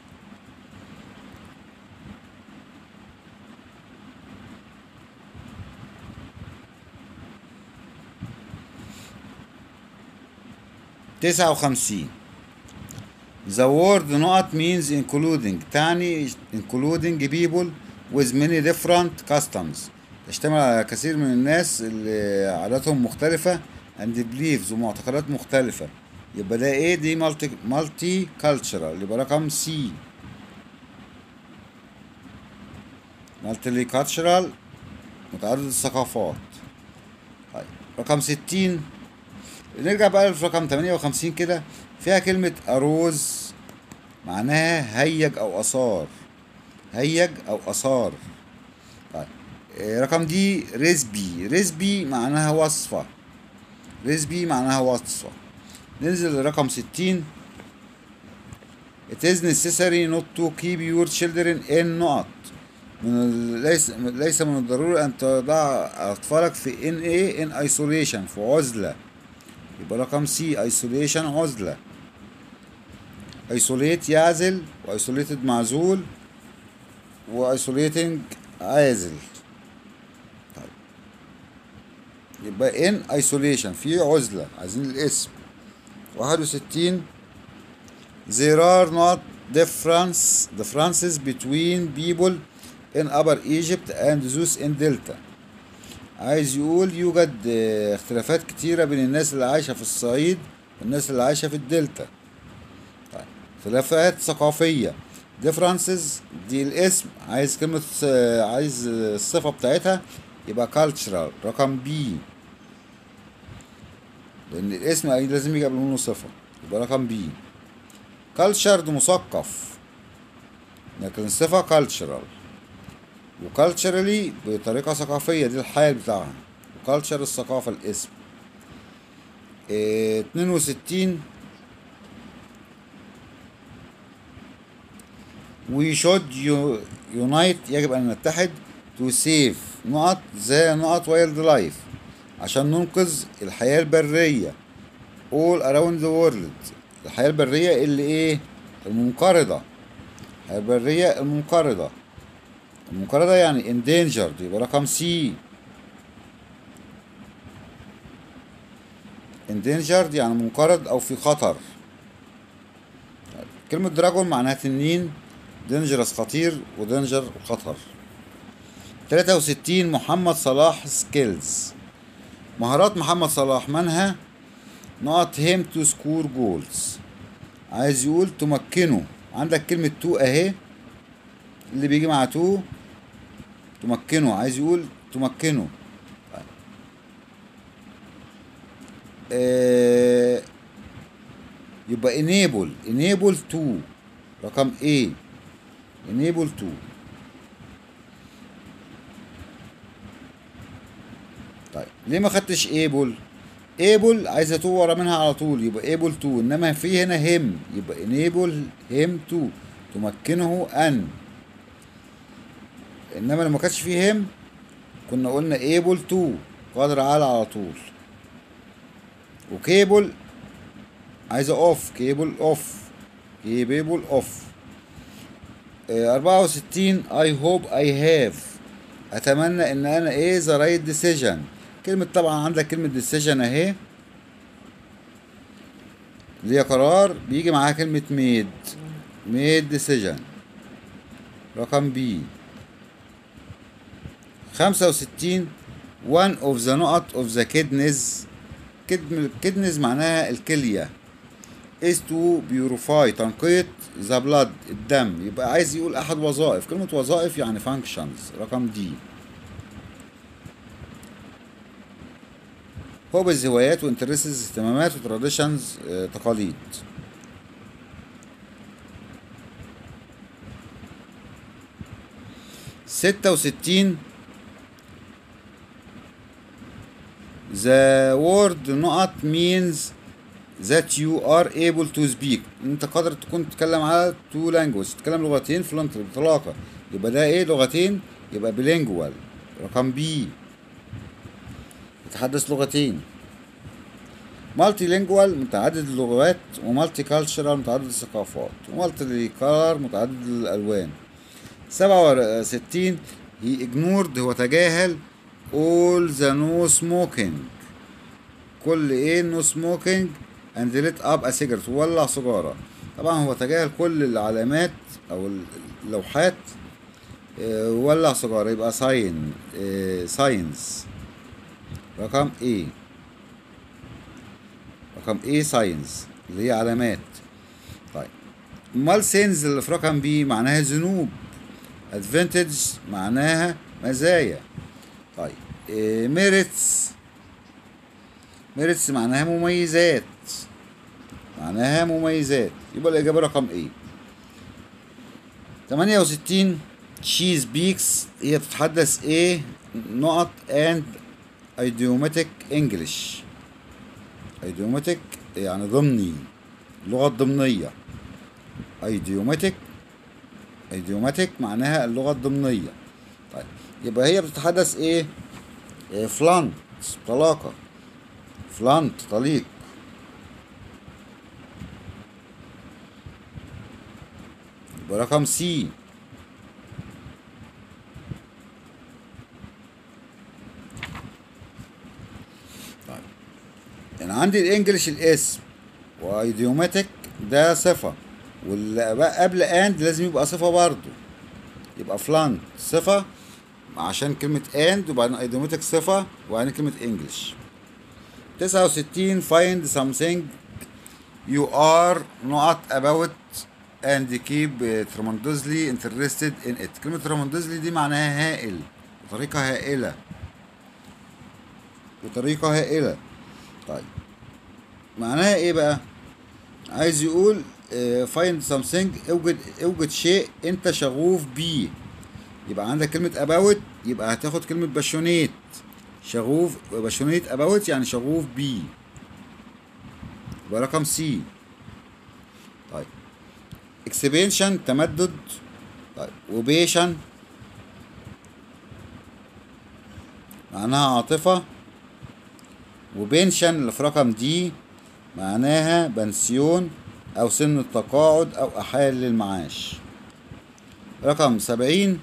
تسعة وخمسين The word نقط means including تعني including people with many different customs تشتمل على كثير من الناس اللي عاداتهم مختلفة and beliefs ومعتقدات مختلفة يبقى ده ايه دي مالتي مالتي كالتشرال يبقى رقم سي مالتي كالتشرال متعدد الثقافات طيب رقم ستين نرجع بقى في رقم تمانية وخمسين كده فيها كلمة أروز معناها هيج أو أثار هيج أو أثار طيب آه، رقم دي ريسبي ريسبي معناها وصفة ريسبي معناها وصفة ننزل لرقم ستين It is necessary not to keep your children in نقط من ال- ليس ليس من الضروري أن تضع أطفالك في ان ايه in isolation في عزلة يبقى رقم سي isolation عزلة isolate يعزل و isolated معزول و isolating عازل طيب يبقى in isolation في عزلة عايزين الاسم واحد وستين There are not difference differences between people in Upper Egypt and those in Delta. عايز يقول يوجد آه، اختلافات كتيرة بين الناس اللي عايشة في الصعيد والناس اللي عايشة في الدلتا. طيب اختلافات ثقافية differences دي الاسم عايز كلمة آه، عايز آه، الصفة بتاعتها يبقى cultural رقم بي لأن الاسم لازم يجي قبل منه صفة يبقى رقم بي cultured مثقف لكن الصفة cultural وculturally بطريقة ثقافية دي الحال بتاعها وculture الثقافة الاسم إيه، اتنين وستين we should u- unite يجب أن نتحد to save نقط زي نقط وايلد لايف عشان ننقذ الحياة البرية all around the world الحياة البرية اللي ايه المنقرضة الحياة البرية المنقرضة المنقرضة يعني endangered يبقى رقم سي endangered يعني منقرض او في خطر كلمة دراجون معناها تنين دينجرس خطير ودينجر خطر 63 محمد صلاح سكيلز مهارات محمد صلاح منها نقط هيم تو سكور جولز عايز يقول تمكنه عندك كلمة تو اهي اللي بيجي مع تو تمكنه عايز يقول تمكنه طيب. آه يبقى enable enable to رقم A enable to طيب ليه ما خدتش able able عايزه تو ورا منها على طول يبقى able to انما في هنا him يبقى enable him to تمكنه ان انما لو ما كانش فيه him كنا قلنا able to قادر على على طول وكيبل عايزه اوف كيبل اوف كيبل اوف أربعة وستين I hope I have أتمنى إن أنا إيه the right decision كلمة طبعا عندك كلمة decision أهي اللي هي قرار بيجي معاها كلمة made made decision رقم بي خمسة وستين one of the نقط of the kidneys kidneys معناها الكلية is to purify تنقية the blood الدم يبقى عايز يقول أحد وظائف كلمة وظائف يعني functions رقم دي هوبز هوايات وانترستس اهتمامات وتراديشنز تقاليد ستة وستين The word نقط means that you are able to speak انت قادر تكون تتكلم على two languages تتكلم لغتين fluently بطلاقة يبقى ده ايه لغتين يبقى bilingual رقم بي يتحدث لغتين مالتي لينجوال متعدد اللغات ومالتي كالتشرال متعدد الثقافات ومالتي كار متعدد الالوان سبعة وستين he ignored هو تجاهل all the no smoking كل ايه no smoking and lit up a cigarette ولع سيجارة طبعا هو تجاهل كل العلامات او اللوحات اه ولع سيجارة يبقى ساين ساينس رقم ايه رقم ايه ساينس اللي هي علامات طيب امال سينز اللي في رقم بي معناها ذنوب ادفانتج معناها مزايا طيب إيه ميريتس ميرتس معناها مميزات معناها مميزات يبقى الإجابة رقم ايه 68 she speaks هي بتتحدث ايه نقط and idiomatic English idiomatic يعني ضمني اللغة الضمنية idiomatic idiomatic معناها اللغة الضمنية طيب يبقى هي بتتحدث ايه, إيه فلانت طلاقة فلانت طليق يبقى رقم سي طيب انا عندي الانجليش الاسم وايديوماتيك ده صفة واللي بقى قبل اند لازم يبقى صفة برضو يبقى فلانت صفة عشان كلمة اند وبعدين ايديوماتيك صفة وبعدين كلمة انجليش تسعة وستين find something you are not about and keep tremendously interested in it كلمة tremendously دي معناها هائل بطريقة هائلة بطريقة هائلة طيب معناها ايه بقى عايز يقول آه، find something اوجد اوجد شيء انت شغوف بيه يبقى عندك كلمة about يبقى هتاخد كلمة باشونيت شغوف باشونيت about يعني شغوف بيه يبقى رقم سي طيب اكسبانشن تمدد طيب وبيشن معناها عاطفة وبنشن اللي في رقم دي معناها بنسيون أو سن التقاعد أو أحال للمعاش رقم سبعين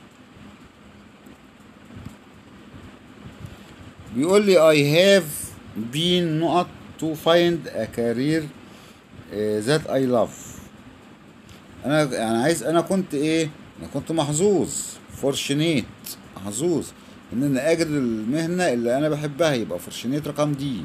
بيقول لي I have been نقط to find a career uh, that I love انا انا عايز انا كنت ايه انا كنت محظوظ فورشنيت محظوظ ان انا اجد المهنه اللي انا بحبها يبقى فورشنيت رقم دي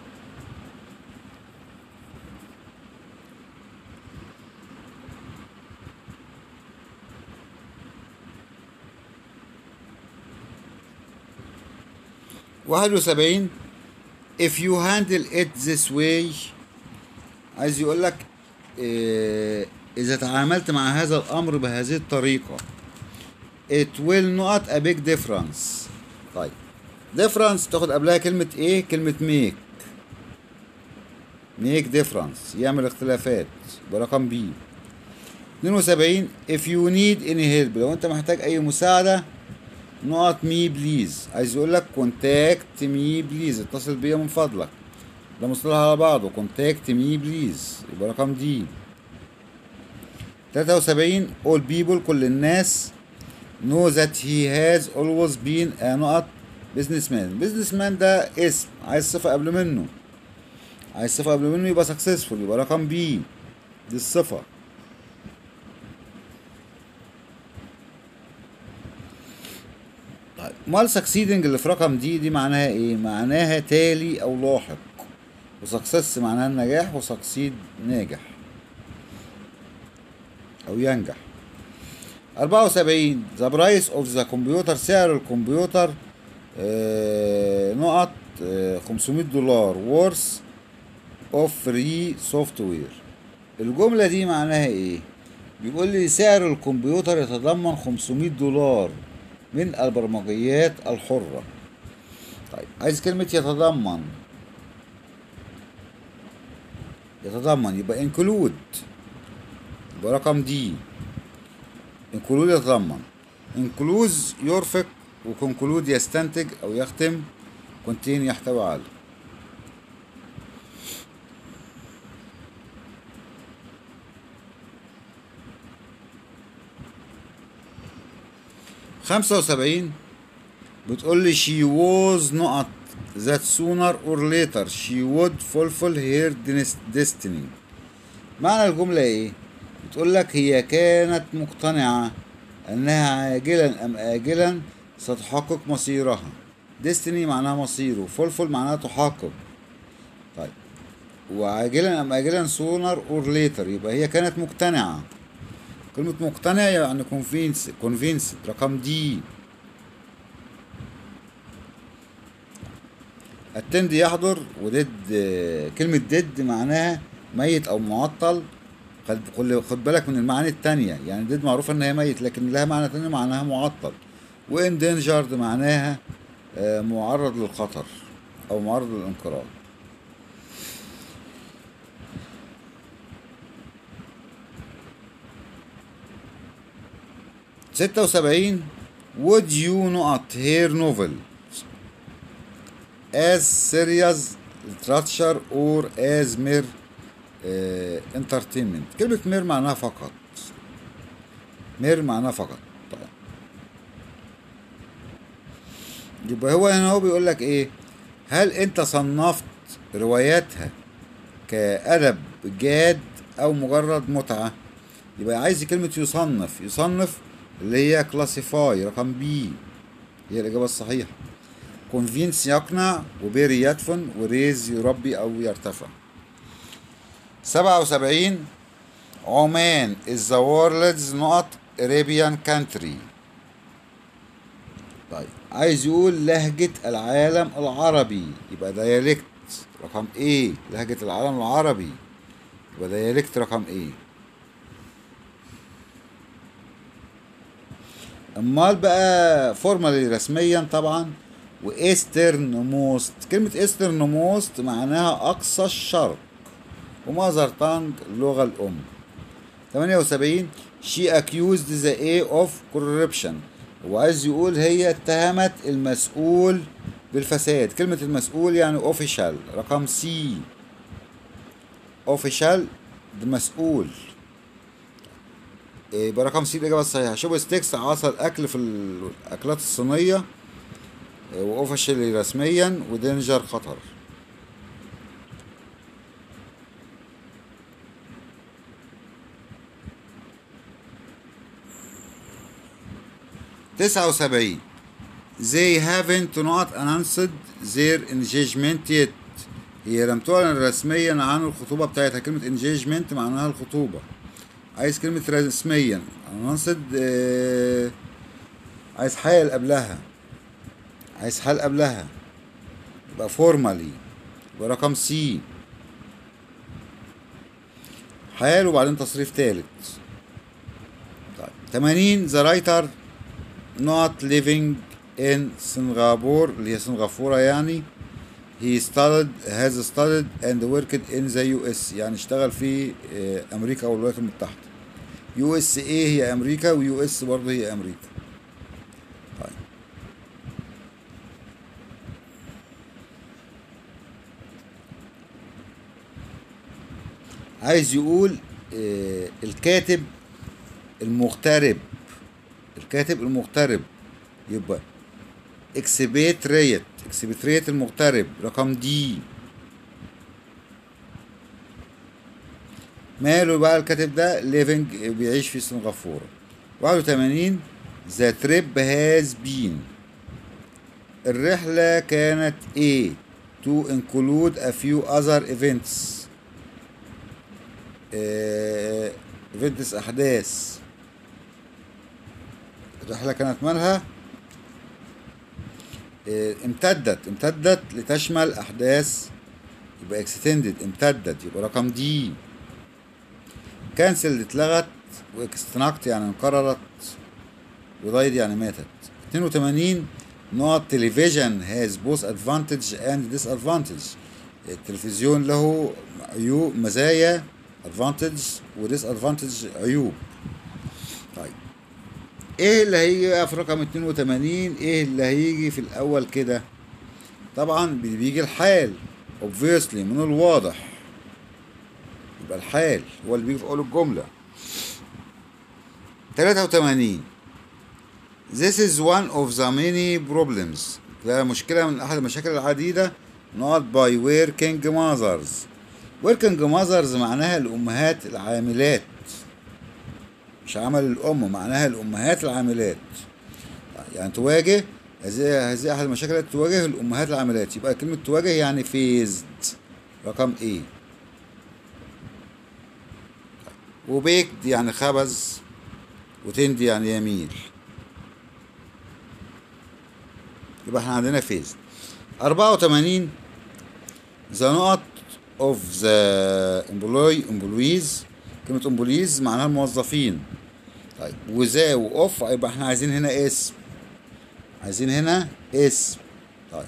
واحد وسبعين if you handle it this way عايز يقول لك إيه إذا تعاملت مع هذا الأمر بهذه الطريقة it will not a big difference طيب difference تاخد قبلها كلمة إيه؟ كلمة make make difference يعمل اختلافات برقم بي 72 if you need any help لو أنت محتاج أي مساعدة نقط مي بليز عايز يقول لك كونتاكت مي بليز اتصل بيا من فضلك ده مصطلح على بعضه كونتاكت مي بليز يبقى رقم دي 73 all people كل الناس know that he has always been a نقط business man business man ده اسم عايز صفة قبل منه عايز صفة قبل منه يبقى successful يبقى رقم بي دي الصفة طيب مال succeeding اللي في رقم دي دي معناها ايه معناها تالي او لاحق وسكسس معناها النجاح وسكسيد ناجح او ينجح 74 ذا برايس اوف ذا كمبيوتر سعر الكمبيوتر آه نقط آه 500 دولار وورث اوف فري سوفت وير الجملة دي معناها ايه بيقول لي سعر الكمبيوتر يتضمن 500 دولار من البرمجيات الحرة طيب عايز كلمة يتضمن يتضمن يبقى انكلود يبقى رقم دي انكلود يتضمن انكلوز يرفق وكونكلود يستنتج او يختم كونتين يحتوي على خمسة وسبعين بتقول لي she was نقط that sooner or later she would fulfill her destiny معنى الجملة ايه؟ بتقول لك هي كانت مقتنعة انها عاجلا ام اجلا ستحقق مصيرها destiny معناها مصيره fulfill معناها تحقق طيب وعاجلا ام اجلا sooner or later يبقى هي كانت مقتنعة كلمة مقتنع يعني convince convince رقم دي attend يحضر وديد كلمة ديد معناها ميت أو معطل خد خد- خد بالك من المعاني التانية يعني ديد معروفة إن هي ميت لكن لها معنى تاني معناها معطل وإندينجرد معناها آه، معرض للخطر أو معرض للانقراض ستة وسبعين would you not hear novel as serious literature or as mere uh, entertainment كلمة mere معناها فقط mere معناها فقط طيب. يبقى هو هنا هو بيقول لك ايه هل انت صنفت رواياتها كأدب جاد او مجرد متعة يبقى عايز كلمة يصنف يصنف اللي هي كلاسيفاي رقم بي هي الإجابة الصحيحة كونفينس يقنع وبيري يدفن وريز يربي أو يرتفع سبعة وسبعين عمان is the world's not Arabian country طيب عايز يقول لهجة العالم العربي يبقى ديالكت رقم ايه لهجة العالم العربي يبقى ديالكت رقم ايه امال بقى فورمالي رسميا طبعا وايسترن موست كلمة ايسترن موست معناها اقصى الشرق وماذر تانج اللغة الام 78 she accused the A of corruption وعايز يقول هي اتهمت المسؤول بالفساد كلمة المسؤول يعني official رقم سي official ده مسؤول إيه، يبقى رقم سي الإجابة الصحيحة شوب ستيكس عصا الأكل في الأكلات الصينية إيه، وأوفشل رسميا ودينجر خطر تسعة وسبعين they haven't not announced their engagement yet هي لم تعلن رسميا عن الخطوبة بتاعتها كلمة engagement معناها الخطوبة عايز كلمة رسميا announced آه، عايز حال قبلها عايز حال قبلها يبقى formally يبقى رقم سي حال وبعدين تصريف تالت طيب 80 the writer not living in سنغافور اللي هي سنغافورة يعني he studied has studied and worked in the US يعني اشتغل في آه، أمريكا أو الولايات المتحدة USA هي أمريكا و US برضه هي أمريكا طيب عايز يقول آه، الكاتب المغترب الكاتب المغترب يبقى اكسبيتريت اكسبيتريت المغترب رقم دي ماله بقى الكاتب ده ليفنج بيعيش في سنغافورة 81 ذا تريب هاز بين الرحلة كانت ايه to include a few other events آه، events أحداث الرحلة كانت مالها آه، امتدت امتدت لتشمل أحداث يبقى extended امتدت يبقى رقم دي كانسل اتلغت واكستناكت يعني انقرضت ودايد يعني ماتت 82 نوع تلفزيون هاز بوث ادفانتج اند ديس ادفانتج التلفزيون له عيوب مزايا ادفانتج وديس ادفانتج عيوب طيب ايه اللي هيجي بقى في رقم 82 ايه اللي هيجي في الاول كده طبعا بي- بيجي الحال obviously من الواضح يبقى الحال هو اللي بيجي في اول الجمله 83 This is one of the many problems ده مشكلة من أحد المشاكل العديدة not by working mothers working mothers معناها الأمهات العاملات مش عمل الأم معناها الأمهات العاملات يعني تواجه هذه هذه أحد المشاكل التي تواجه الأمهات العاملات يبقى كلمة تواجه يعني فيزد رقم إيه وبيكد يعني خبز وتندي يعني يميل يبقى احنا عندنا فيز 84 the نقط of the employee employees كلمة employees معناها الموظفين طيب وذا واوف يبقى احنا عايزين هنا اسم عايزين هنا اسم طيب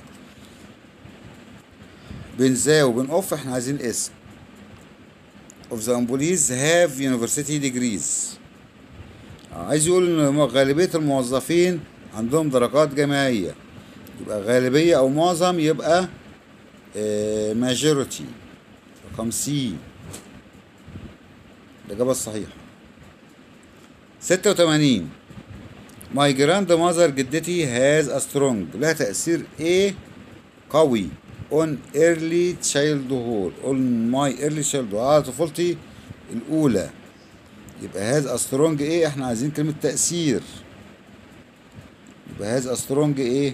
بين ذا وبين اوف احنا عايزين اسم of the employees have university degrees آه، عايز يقول ان غالبية الموظفين عندهم درجات جامعية يبقى غالبية او معظم يبقى آه، majority رقم سي الإجابة الصحيحة ستة وتمانين My grandmother جدتي has a strong لها تأثير ايه قوي on early childhood on my early childhood على طفولتي الأولى يبقى has a strong ايه احنا عايزين كلمة تأثير يبقى has a strong ايه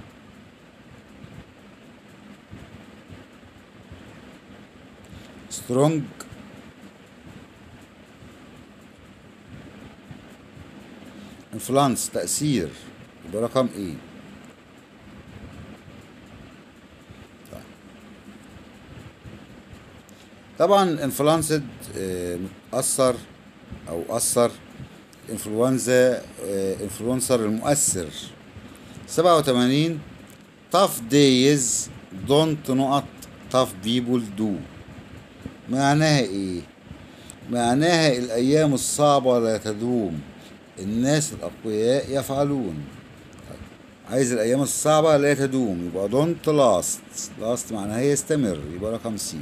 strong influence تأثير يبقى رقم ايه طيب. طبعا انفلونسد متأثر او أثر انفلونزا انفلونسر المؤثر سبعة وتمانين tough days don't نقط tough people do معناها ايه معناها الايام الصعبة لا تدوم الناس الاقوياء يفعلون طيب. عايز الايام الصعبة لا تدوم يبقى don't last last معناها يستمر يبقى رقم سي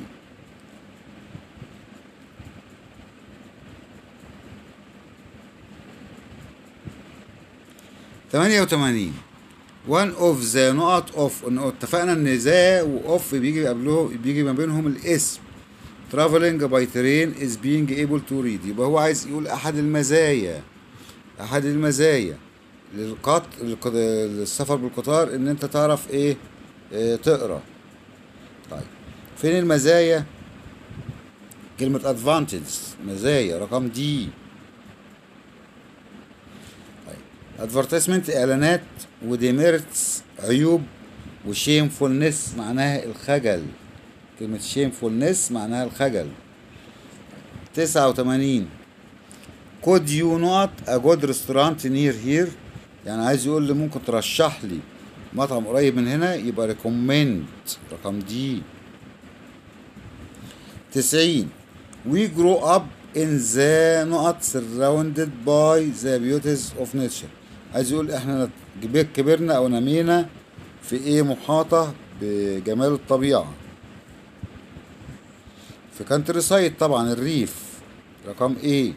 تمانية وتمانين one of the نقط of إنه اتفقنا ان ذا واوف بيجي قبله بيجي ما بينهم الاسم traveling by train is being able to read يبقى هو عايز يقول احد المزايا احد المزايا للقط للق- للسفر بالقطار ان انت تعرف ايه, إيه تقرا طيب فين المزايا كلمة advantage مزايا رقم دي ادفرتيزمنت اعلانات وديميرتس عيوب وشيمفولنس معناها الخجل كلمة شيمفولنس معناها الخجل تسعة وتمانين كود يو نوت ا جود ريستورانت نير هير يعني عايز يقول لي ممكن ترشح لي مطعم قريب من هنا يبقى ريكومند رقم دي تسعين we grow up in the نقط surrounded by the beauties of nature عايز يقول احنا كبر- كبرنا او نمينا في ايه محاطة بجمال الطبيعة في كانتري سايد طبعا الريف رقم ايه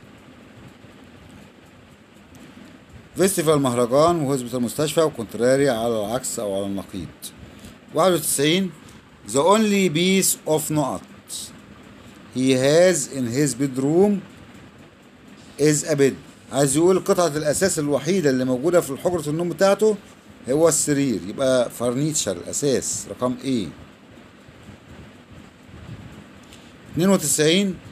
فيستيفال مهرجان وهزبة المستشفى وكونتراري على العكس او على النقيض 91 the only piece of نقط he has in his bedroom is a bed عايز يقول قطعة الأساس الوحيدة اللي موجودة في حجرة النوم بتاعته هو السرير يبقى فرنيتشر الأساس رقم ايه 92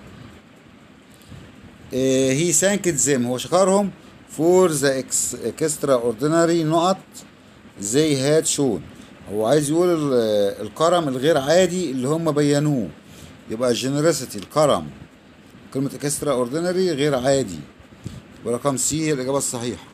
هي ثانكد زيم هو شكرهم فور ذا اكسترا اوردينري نقط زي هاد شون هو عايز يقول ال- الكرم الغير عادي اللي هم بينوه يبقى جنرosity الكرم كلمة اكسترا اوردينري غير عادي ورقم سي هي الإجابة الصحيحة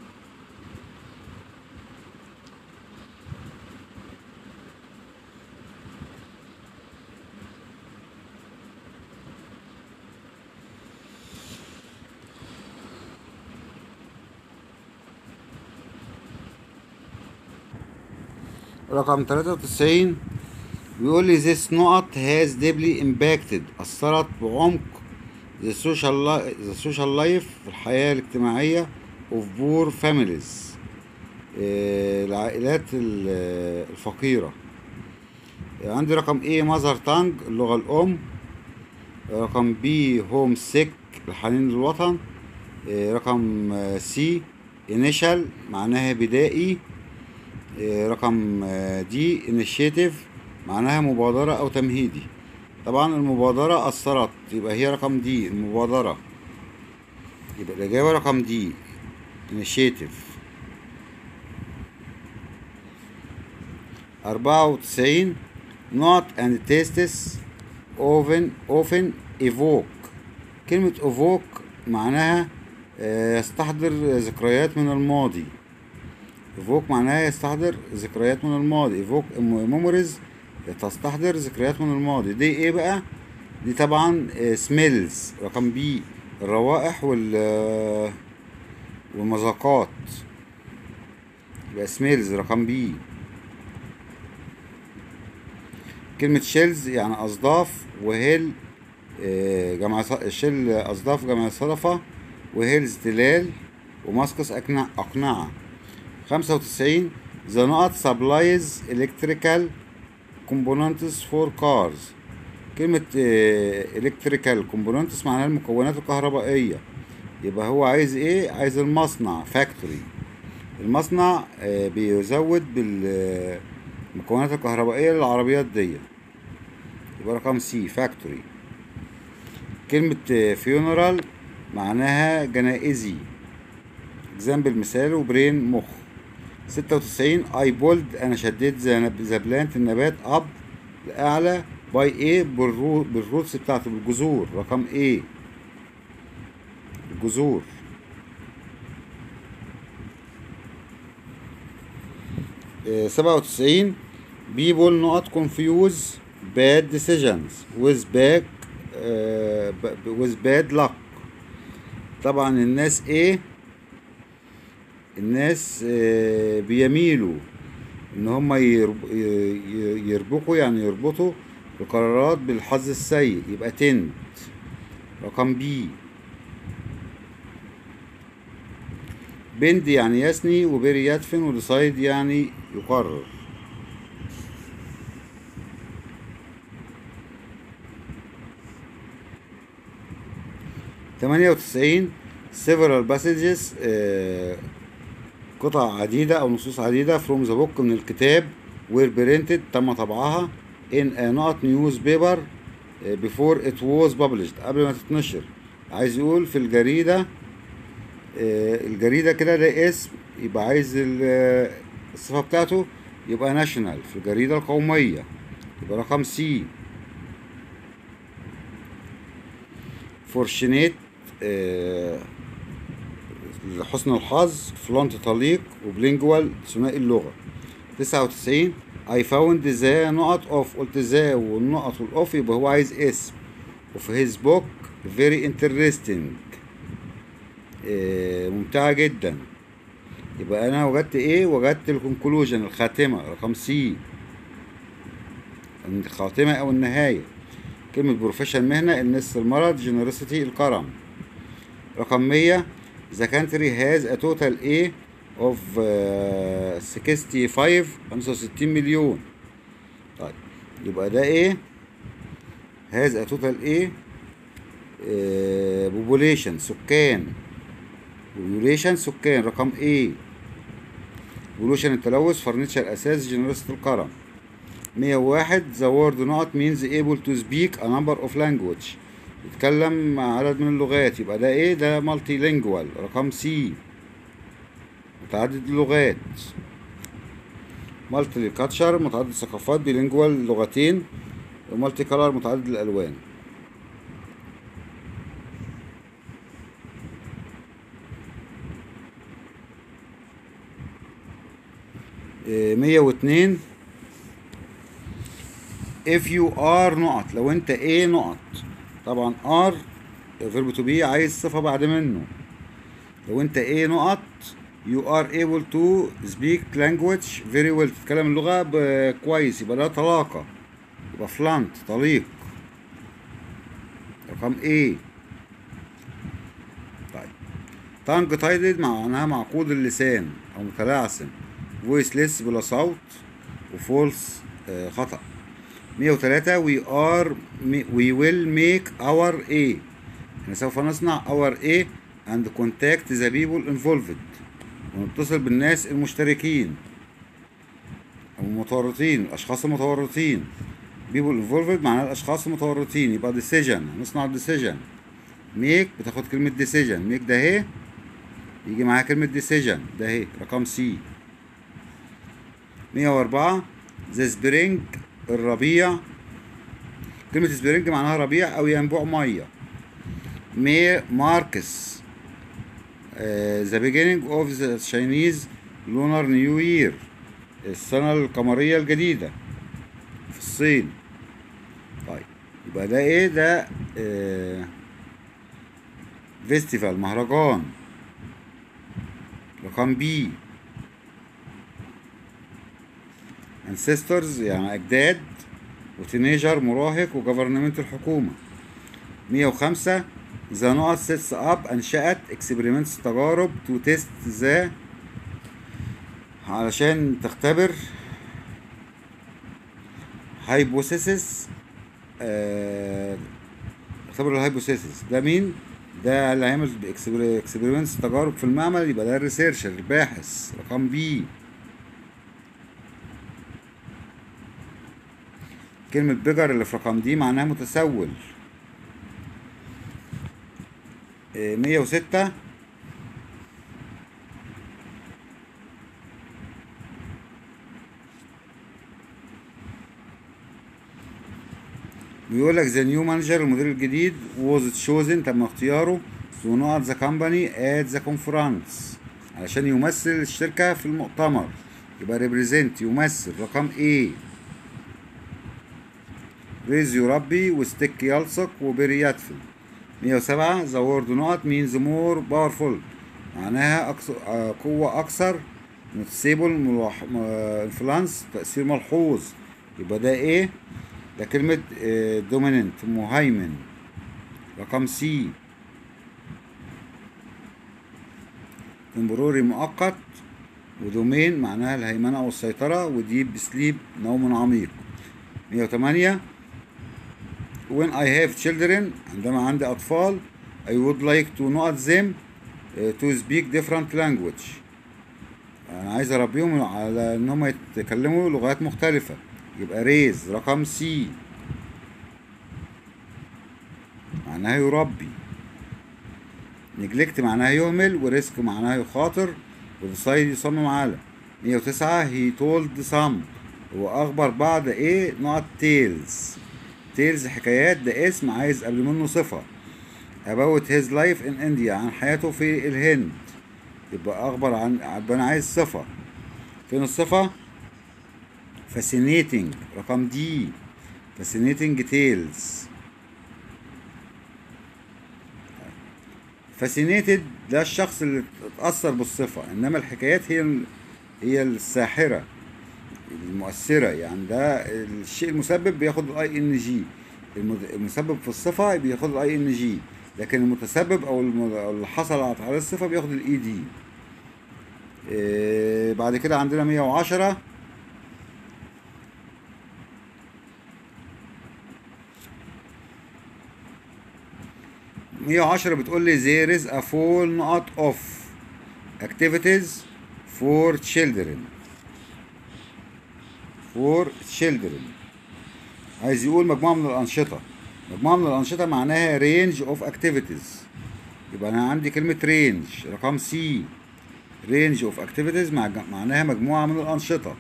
رقم 93 بيقول لي this نقط has deeply impacted أثرت بعمق the social li- the social life في الحياة الاجتماعية of poor families آه، العائلات ال- الفقيرة عندي رقم A mother tongue اللغة الأم رقم B home sick الحنين للوطن آه، رقم آه، C initial معناها بدائي آه، رقم آه، دي initiative معناها مبادرة أو تمهيدي طبعا المبادرة أثرت يبقى هي رقم دي المبادرة يبقى الإجابة رقم دي initiative أربعة وتسعين not and tastes often often evoke كلمة evoke معناها آه، يستحضر ذكريات من الماضي evoke معناها يستحضر ذكريات من الماضي evoke memories تستحضر ذكريات من الماضي دي ايه بقى دي طبعا سميلز رقم بي الروائح وال آه، والمذاقات يبقى سميلز رقم بي كلمة شيلز يعني أصداف وهيل آه، جمع ص- شيل أصداف جمع صدفة وهيلز تلال وماسكس أقنع أقنعة خمسة وتسعين The not supplies electrical components for cars كلمة آه، electrical components معناها المكونات الكهربائية يبقى هو عايز ايه عايز المصنع فاكتوري المصنع آه، بيزود بالمكونات الكهربائية للعربيات دي يبقى رقم سي فاكتوري كلمة فيونرال معناها جنائزي اكزامبل مثال وبرين مخ ستة وتسعين اي بولد انا شديت ذا بلانت النبات اب لاعلى باي ايه بالرو بالروتس بتاعته بالجذور رقم ايه الجذور سبعة وتسعين people not confuse bad decisions with bad uh, with bad luck طبعا الناس ايه الناس آه، بيميلوا ان هم يرب- ي- ي- يربطوا يعني يربطوا القرارات بالحظ السيء يبقى تنت رقم بي بند يعني يثني وبيري يدفن وديسايد يعني يقرر تمانية وتسعين several passages آه، قطع عديدة أو نصوص عديدة from the book من الكتاب were printed تم طبعها in a not newspaper آه، before it was published قبل ما تتنشر عايز يقول في الجريدة آه، الجريدة كده ده اسم يبقى عايز ال- آه، الصفة بتاعته يبقى ناشونال في الجريدة القومية يبقى رقم سي فورشنيت لحسن الحظ فلانت طليق وبلينجوال ثنائي اللغة تسعة وتسعين I found ذا نقط اوف قلت ذا والنقط والاوف يبقى هو عايز اسم وفي his book very interesting آه، ممتعة جدا يبقى انا وجدت ايه وجدت الكونكلوجن الخاتمة رقم سي الخاتمة او النهاية كلمة بروفيشن مهنة النس المرض جنرosity الكرم رقم 100 the country has a total A of uh, 65 65 مليون طيب يبقى ده ايه has a total A uh, population سكان population سكان رقم A pollution التلوث فرنتشر اساس جنرosity الكرم 101 the word not means able to speak a number of language يتكلم عدد من اللغات يبقى ده ايه ده مالتي لينجوال رقم سي متعدد اللغات مالتي كاتشر متعدد الثقافات بيلينجوال لغتين ومالتي كلر متعدد الالوان إيه، مية واتنين if you are نقط لو انت ايه نقط طبعا are فيرب تو بي عايز صفة بعد منه لو انت ايه نقط you are able to speak language very well تتكلم اللغة ب- كويس يبقى ده طلاقة يبقى فلانت طليق رقم ايه طيب تانج تايدد معناها معقود اللسان او متلعثم voiceless بلا صوت وفولس خطأ 103 we are we will make our A احنا سوف نصنع our A and contact the people involved ونتصل بالناس المشتركين أو المتورطين الأشخاص المتورطين people involved معناها الأشخاص المتورطين يبقى decision هنصنع decision make بتاخد كلمة decision make ده اهي يجي معاها كلمة decision ده اهي رقم سي 104 ذا سبرينج الربيع كلمة سبرينج معناها ربيع أو ينبوع مية مي ماركس ذا beginning اوف ذا Chinese lunar نيو يير السنة القمرية الجديدة في الصين طيب يبقى ده ايه ده آه فيستيفال مهرجان رقم بي ancestors يعني أجداد وتينيجر مراهق وجفرنمنت الحكومة مية وخمسة ذا نقط سيتس اب أنشأت اكسبيرمنتس تجارب تو تيست ذا علشان تختبر هايبوثيسيس آه، اختبر الهايبوثيسيس ده مين؟ ده اللي هيعمل اكسبيرمنتس تجارب في المعمل يبقى ده الريسيرشر الباحث رقم بي كلمة بيجر اللي في رقم دي معناها متسول إيه، مية وستة بيقول لك ذا نيو مانجر المدير الجديد was chosen تم اختياره to not the company at the conference علشان يمثل الشركة في المؤتمر يبقى represent يمثل رقم A ريز يربي وستيك يلصق وبيري يدفن 107 ذا وورد نقط مينز مور باورفول معناها أكثر آه، قوة أكثر نوتسيبل انفلانس تأثير ملحوظ يبقى ده ايه؟ ده كلمة دوميننت مهيمن رقم سي تمبروري مؤقت ودومين معناها الهيمنة والسيطرة وديب سليب نوم عميق 108 when I have children عندما عندي أطفال I would like to not them uh, to speak different language أنا عايز أربيهم على إن هم يتكلموا لغات مختلفة يبقى ريز رقم سي معناها يربي نجلكت معناها يهمل وريسك معناها يخاطر وديسايد يصمم على 109 هي تولد سام هو أخبر بعض إيه نقط تيلز تيلز حكايات ده اسم عايز قبل منه صفة about his life in India عن حياته في الهند يبقى أخبر عن يبقى أنا عايز صفة فين الصفة؟ fascinating رقم دي fascinating tales fascinated ده الشخص اللي اتأثر بالصفة إنما الحكايات هي ال- هي الساحرة المؤثرة يعني ده الشيء المسبب بياخد الاي ان جي المسبب في الصفة بياخد الاي ان جي لكن المتسبب او الم- أو اللي حصل على الصفة بياخد الاي دي بعد كده عندنا 110 110 بتقول لي there is a full not of activities for children for children عايز يقول مجموعة من الأنشطة مجموعة من الأنشطة معناها range of activities يبقى أنا عندي كلمة range رقم سي range of activities مع- معناها مجموعة من الأنشطة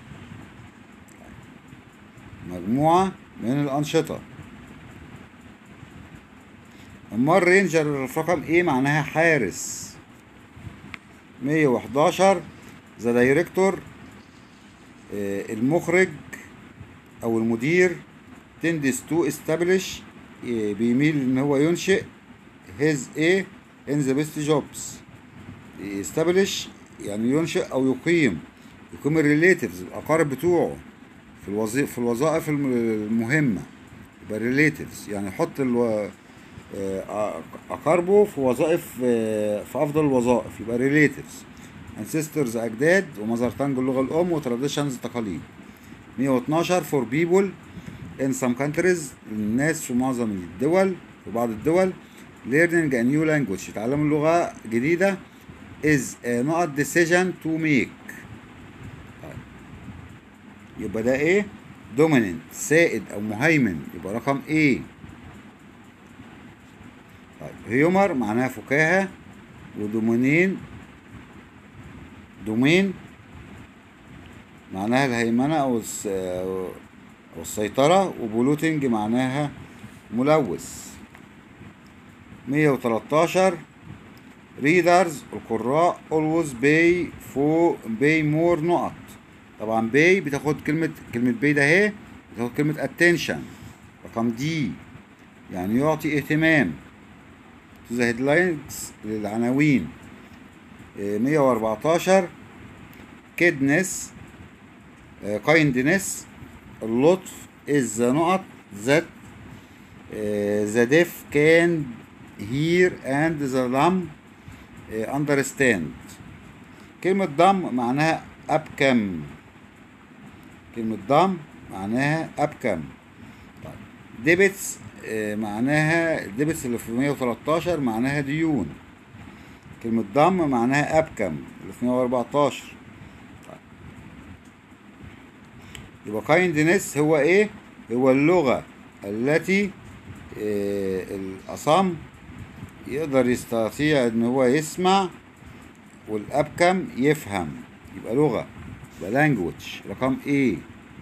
مجموعة من الأنشطة أما الرينجر في رقم إيه معناها حارس 111 ذا دايركتور المخرج او المدير تندس تو استابليش بيميل ان هو ينشئ هيز ايه ان ذا بيست جوبز استابليش يعني ينشئ او يقيم يقيم الريليتيفز الاقارب بتوعه في الوظيفه في الوظائف الم- المهمه يبقى ريليتيفز يعني يحط الو... آه، اقاربه في وظائف آه، في افضل الوظائف يبقى ريليتيفز ancestors اجداد ومذر تانج اللغه الام وتراديشنز تقاليد 112 for people in some countries الناس في معظم الدول في بعض الدول learning a new language يتعلموا لغة جديدة is a not decision to make طيب. يبقى ده ايه dominant سائد او مهيمن يبقى رقم ايه طيب هيومر معناها فكاهة ودومينين دومين معناها الهيمنة أو الس- أو السيطرة وبولوتنج معناها ملوث 113 ريدرز القراء always pay for pay more نقط طبعا pay بتاخد كلمة كلمة pay ده اهي بتاخد كلمة attention رقم دي يعني يعطي اهتمام to the headlines للعناوين إيه، 114 kindness آه، kindness اللطف is the نقط that آه، the deaf can hear and the dumb آه، understand كلمة dumb معناها أبكم كلمة dumb معناها أبكم طيب ديبتس آه، معناها ديبتس اللي في 113 معناها ديون كلمة ضم معناها أبكم اللي في 114 طيب. يبقى kindness هو إيه؟ هو اللغة التي آه، الأصم يقدر يستطيع إن هو يسمع والأبكم يفهم يبقى لغة يبقى language رقم إيه؟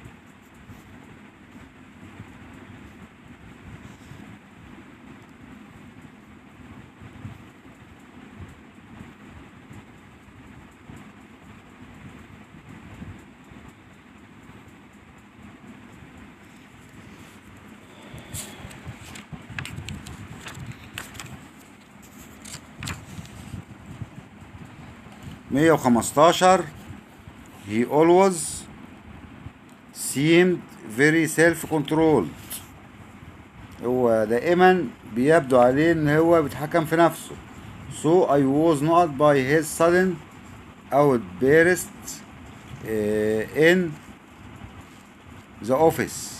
مية وخمستاشر he always seemed very self controlled هو دائما بيبدو عليه ان هو بيتحكم في نفسه so I was not by his sudden outburst uh, in the office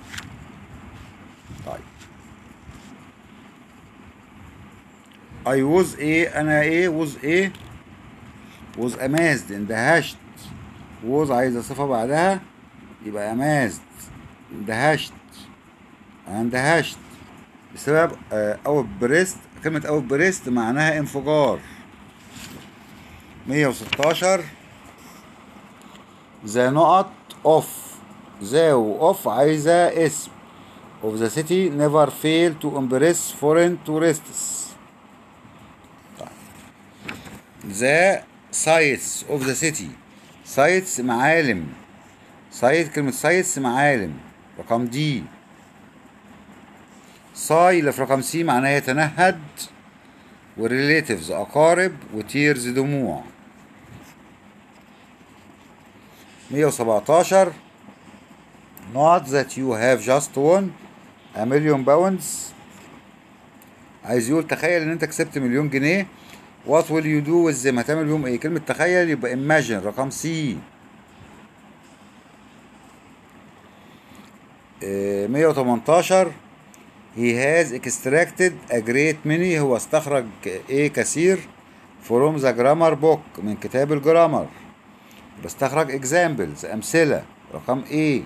طيب I was ايه انا ايه was ايه was amazed اندهشت was عايزة صفة بعدها يبقى amazed اندهشت أنا اندهشت بسبب اوت بريست كلمة اوت بريست معناها انفجار 116 ذا نقط اوف ذا واوف عايزة اسم of the city never fail to impress foreign tourists ذا sites of the city sites معالم سايت كلمة sites معالم رقم دي صاي اللي في رقم سي معناها يتنهد وريليتيفز أقارب وتيرز دموع 117 not that you have just won a million pounds عايز يقول تخيل ان انت كسبت مليون جنيه what will you do with them هتعمل بيهم ايه كلمة تخيل يبقى imagine رقم سي 118 he has extracted a great many هو استخرج ايه كثير from the grammar book من كتاب الجرامر بستخرج examples أمثلة رقم ايه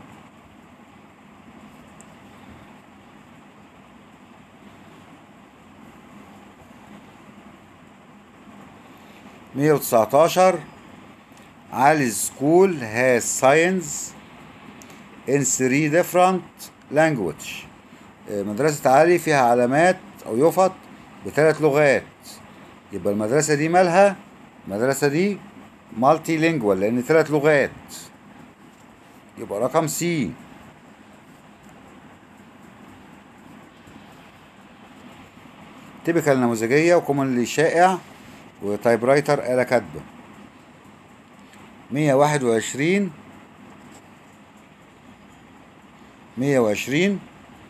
مية وتسعتاشر علي school has science in three different language مدرسة علي فيها علامات أو يفط بثلاث لغات يبقى المدرسة دي مالها المدرسة دي مالتي لينجوال لأن ثلاث لغات يبقى رقم سي تيبيكال نموذجية وكومنلي شائع وتايب رايتر آلة كاتبة مية واحد وعشرين مية وعشرين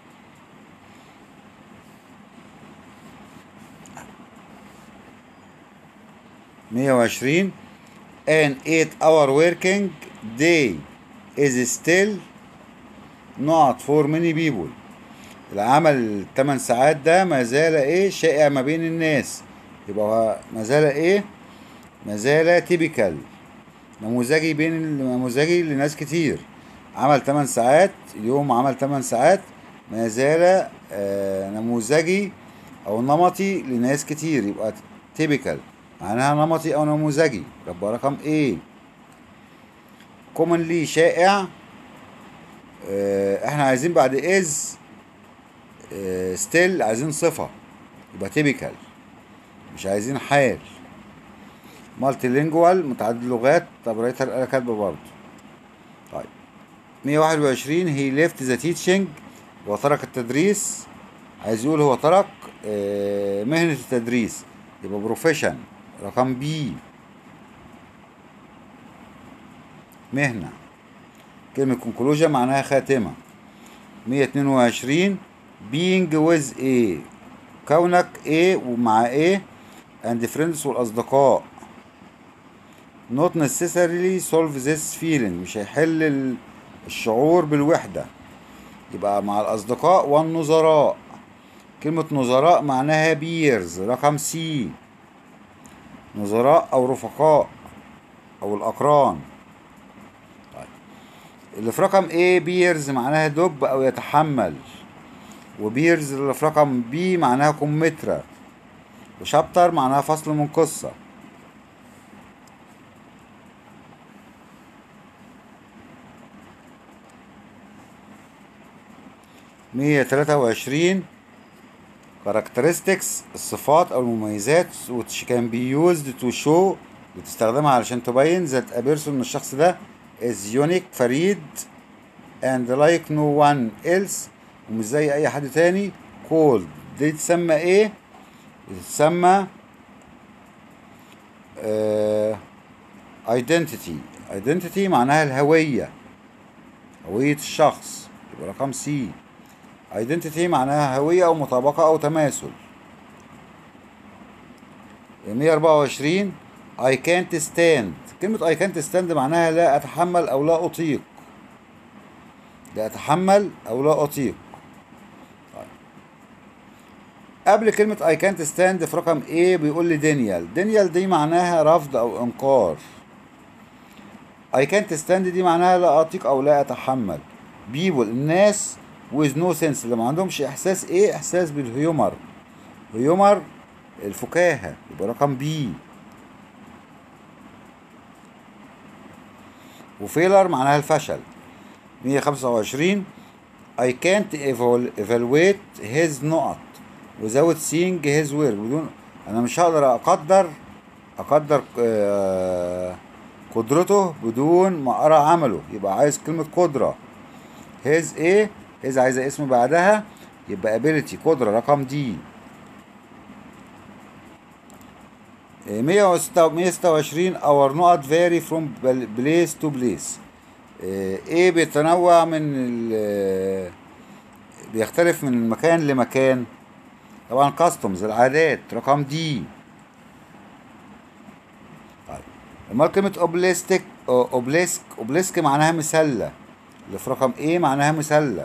مية وعشرين an 8 hour working day is still not for many people العمل 8 ساعات ده ما زال ايه شائع ما بين الناس يبقى هو ما زال ايه ما زال تيبيكال نموذجي بين النموذجي لناس كتير عمل 8 ساعات اليوم عمل 8 ساعات ما زال آه نموذجي او نمطي لناس كتير يبقى تيبيكال معناها نمطي او نموذجي يبقى رقم ايه commonly شائع آه، احنا عايزين بعد is آه، still عايزين صفة يبقى typical مش عايزين حال multilingual متعدد اللغات طب رأيتها الآلة كاتبة برضه طيب 121 he left the teaching وترك التدريس عايز يقول هو ترك آه، مهنة التدريس يبقى بروفيشن رقم بي مهنة كلمة conclusion معناها خاتمة 122 being with a كونك A ومع A and friends والأصدقاء not necessarily solve this feeling مش هيحل ال- الشعور بالوحدة يبقى مع الأصدقاء والنظراء كلمة نظراء معناها بيرز رقم سي نظراء أو رفقاء أو الأقران طيب. اللي في رقم A بيرز معناها دب أو يتحمل وبيرز اللي في رقم B معناها كمثرى وشابتر معناها فصل من قصة مية تلاتة وعشرين characteristics الصفات أو المميزات which can be used to show بتستخدمها علشان تبين that a person إن الشخص ده is unique فريد and like no one else ومش زي أي حد تاني called دي تسمى إيه؟ تسمى آه identity identity معناها الهوية هوية الشخص يبقى رقم سي identity معناها هوية أو مطابقة أو تماثل 124 I can't stand كلمة I can't stand معناها لا أتحمل أو لا أطيق لا أتحمل أو لا أطيق طيب. قبل كلمة I can't stand في رقم A بيقول لي دانيال دانيال دي معناها رفض أو إنكار I can't stand دي معناها لا أطيق أو لا أتحمل people الناس with no sense اللي ما عندهمش إحساس إيه إحساس بالهيومر هيومر الفكاهة يبقى رقم بي وفيلر معناها الفشل 125 I can't eval- evaluate his نقط without seeing his work بدون انا مش هقدر اقدر اقدر آه، قدرته بدون ما ارى عمله يبقى عايز كلمة قدرة his ايه his عايزة اسم بعدها يبقى ability قدرة رقم دي 126 اور نقط vary from place to place آه، ايه بيتنوع من ال- بيختلف من مكان لمكان طبعا كاستمز العادات رقم دي طيب امال كلمة اوبليستيك اوبليسك اوبليسك معناها مسلة اللي في رقم ايه معناها مسلة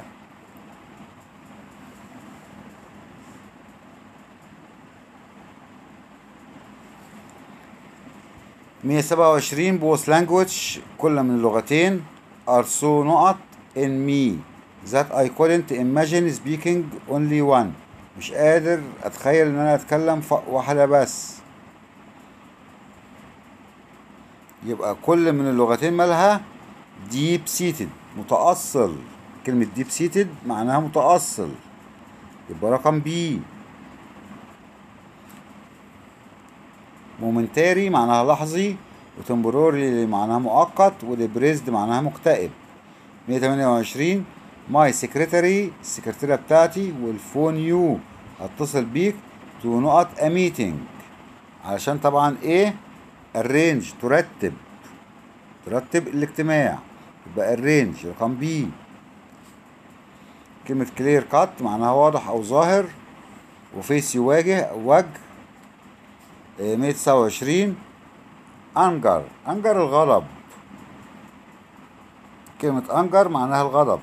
مية سبعة وعشرين بوث لانجوج كل من اللغتين are so نقط in me that I couldn't imagine speaking only one مش قادر اتخيل ان انا اتكلم ف- واحدة بس يبقى كل من اللغتين مالها deep seated متأصل كلمة deep seated معناها متأصل يبقى رقم بي مومنتاري معناها لحظي وتمبروري معناها مؤقت وديبريزد معناها مكتئب 128 ماي سكرتري السكرتيرة بتاعتي والفون يو هتصل بيك تو نقط ا ميتنج علشان طبعا ايه الرينج ترتب ترتب الاجتماع يبقى الرينج رقم بي كلمة كلير كات معناها واضح أو ظاهر وفيس يواجه أو وجه آه، 129 أنجر أنجر الغضب كلمة أنجر معناها الغضب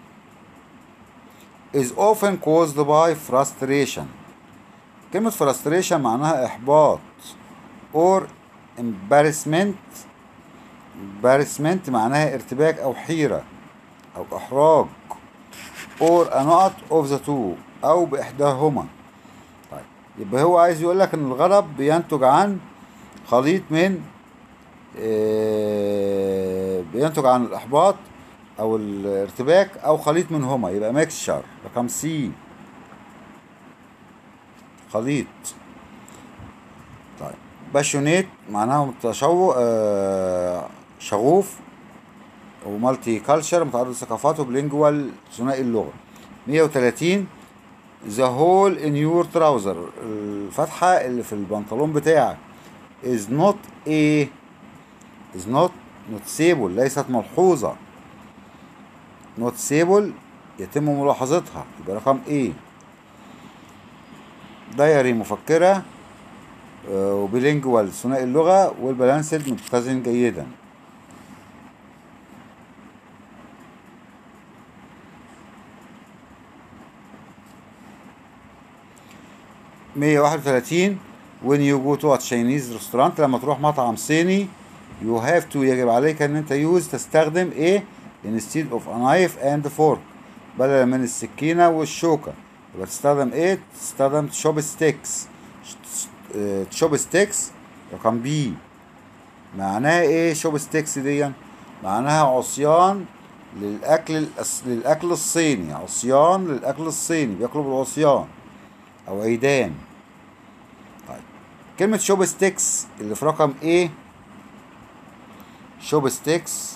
is often caused by frustration كلمة frustration معناها إحباط or embarrassment embarrassment معناها ارتباك أو حيرة أو إحراج or a نقط of the two أو بإحداهما طيب يبقى هو عايز يقول لك إن الغضب بينتج عن خليط من آه، ينتج عن الإحباط أو الارتباك أو خليط منهما يبقى ميكشر رقم سي خليط طيب باشونيت معناها متشوق آه شغوف ومالتي كالتشر متعدد الثقافات وبلينجوال ثنائي اللغة 130 ذا هول ان يور تراوزر الفتحة اللي في البنطلون بتاعك is not a is not noticeable ليست ملحوظة noticeable يتم ملاحظتها يبقى رقم A دايري مفكرة آه، وبيلينجوال ثنائي اللغة والبالانسد متزن جيدا مية واحد وتلاتين when you go to a Chinese restaurant لما تروح مطعم صيني you have to يجب عليك ان انت use تستخدم ايه instead of a knife and fork بدلا من السكينة والشوكة يبقى تستخدم ايه تستخدم شوب ستيكس شوب ستيكس رقم بي معناها ايه شوب ستيكس دي معناها عصيان للاكل الأس- للاكل الصيني عصيان للاكل الصيني بياكلوا بالعصيان او عيدان طيب كلمة شوب ستيكس اللي في رقم ايه شوب ستيكس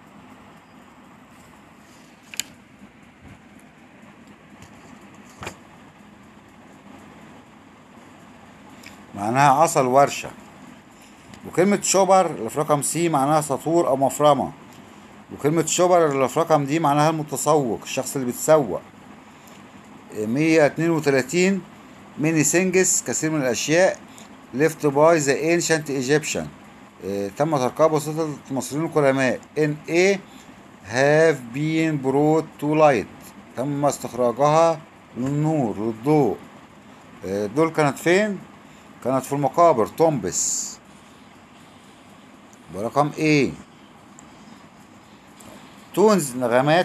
معناها عصا الورشة وكلمة شوبر اللي في رقم سي معناها سطور أو مفرمة وكلمة شوبر اللي في رقم دي معناها المتسوق الشخص اللي بيتسوق مية اتنين وتلاتين ميني سينجس كثير من الأشياء left by the ancient Egyptian آه، تم تركها بواسطة المصريين القدماء in a have been brought to light تم استخراجها للنور للضوء آه، دول كانت فين؟ كانت في المقابر تومبس برقم ايه تونز نغمات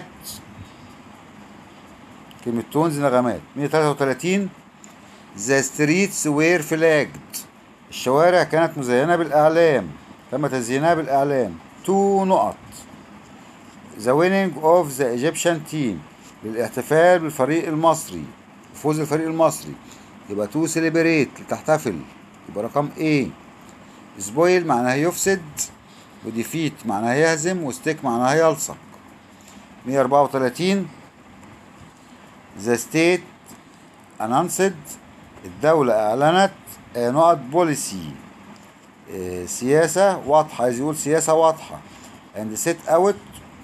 كلمة تونز نغمات 133 The streets were flagged الشوارع كانت مزينة بالأعلام تم تزيينها بالأعلام تو نقط The winning of the Egyptian team للاحتفال بالفريق المصري فوز الفريق المصري يبقى تو سيليبريت لتحتفل يبقى رقم ايه سبويل معناها يفسد وديفيت معناها يهزم وستيك معناها يلصق 134 The state announced الدولة أعلنت آه، نقط بوليسي سياسة واضحة عايز يقول سياسة واضحة and set out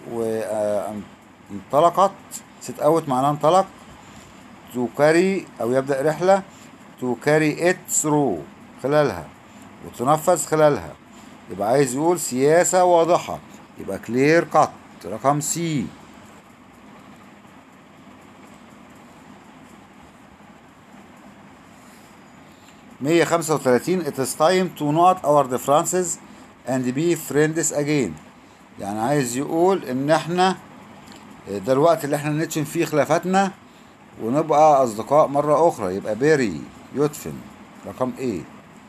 وانطلقت set out معناها انطلق to carry أو يبدأ رحلة to carry it through خلالها وتنفذ خلالها يبقى عايز يقول سياسة واضحة يبقى clear cut رقم سي مية خمسة وتلاتين it is time to not our differences and be friends again يعني عايز يقول ان احنا ده الوقت اللي احنا ندفن فيه خلافاتنا ونبقى اصدقاء مرة اخرى يبقى بيري يدفن رقم ايه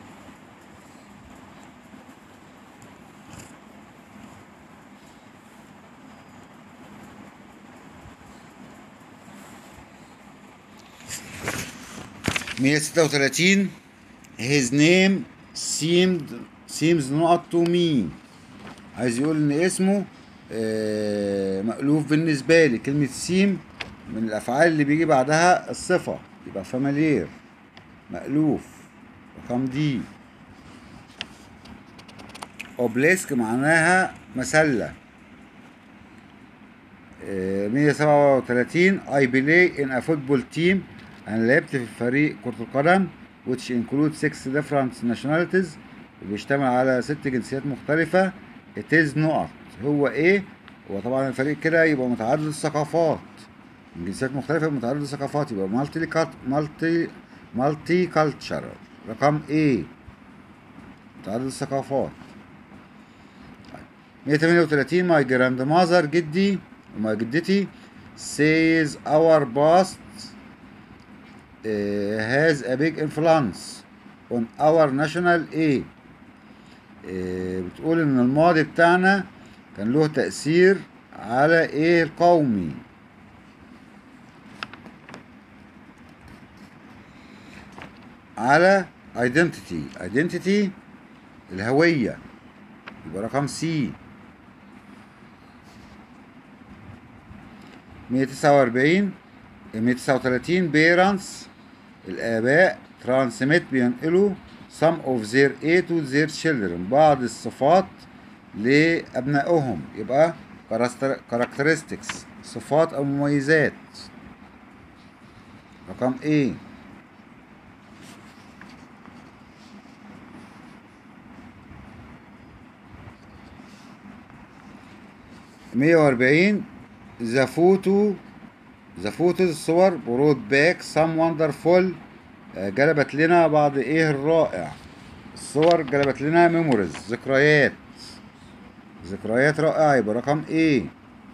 مية ستة وتلاتين his name seemed seems not to me عايز يقول ان اسمه آه، مألوف بالنسبة لي كلمة سيم من الأفعال اللي بيجي بعدها الصفة يبقى فاميليير مألوف رقم دي اوبليسك معناها مسلة مية سبعة وتلاتين I play in a football team أنا لعبت في فريق كرة القدم which includes six different nationalities وبيشتمل على ست جنسيات مختلفة it is نقط هو ايه هو طبعا الفريق كده يبقى متعدد الثقافات من جنسيات مختلفة متعدد الثقافات يبقى مالتي مالتي مالتي كالتشر رقم ايه متعدد الثقافات 138 my grandmother جدي وما جدتي says our past uh, has a big influence on our national A uh, بتقول ان الماضي بتاعنا كان له تأثير على ايه القومي على identity identity الهوية يبقى رقم سي 149 139 بيرنتس الآباء ترانسميت بينقلوا some of their A to their children بعض الصفات لأبنائهم يبقى characteristics صفات أو مميزات رقم A مية وأربعين ذا فوتو ذا فوتوز الصور بروت باك سام وندرفول جلبت لنا بعض ايه الرائع الصور جلبت لنا ميموريز ذكريات ذكريات رائعة يبقى رقم ايه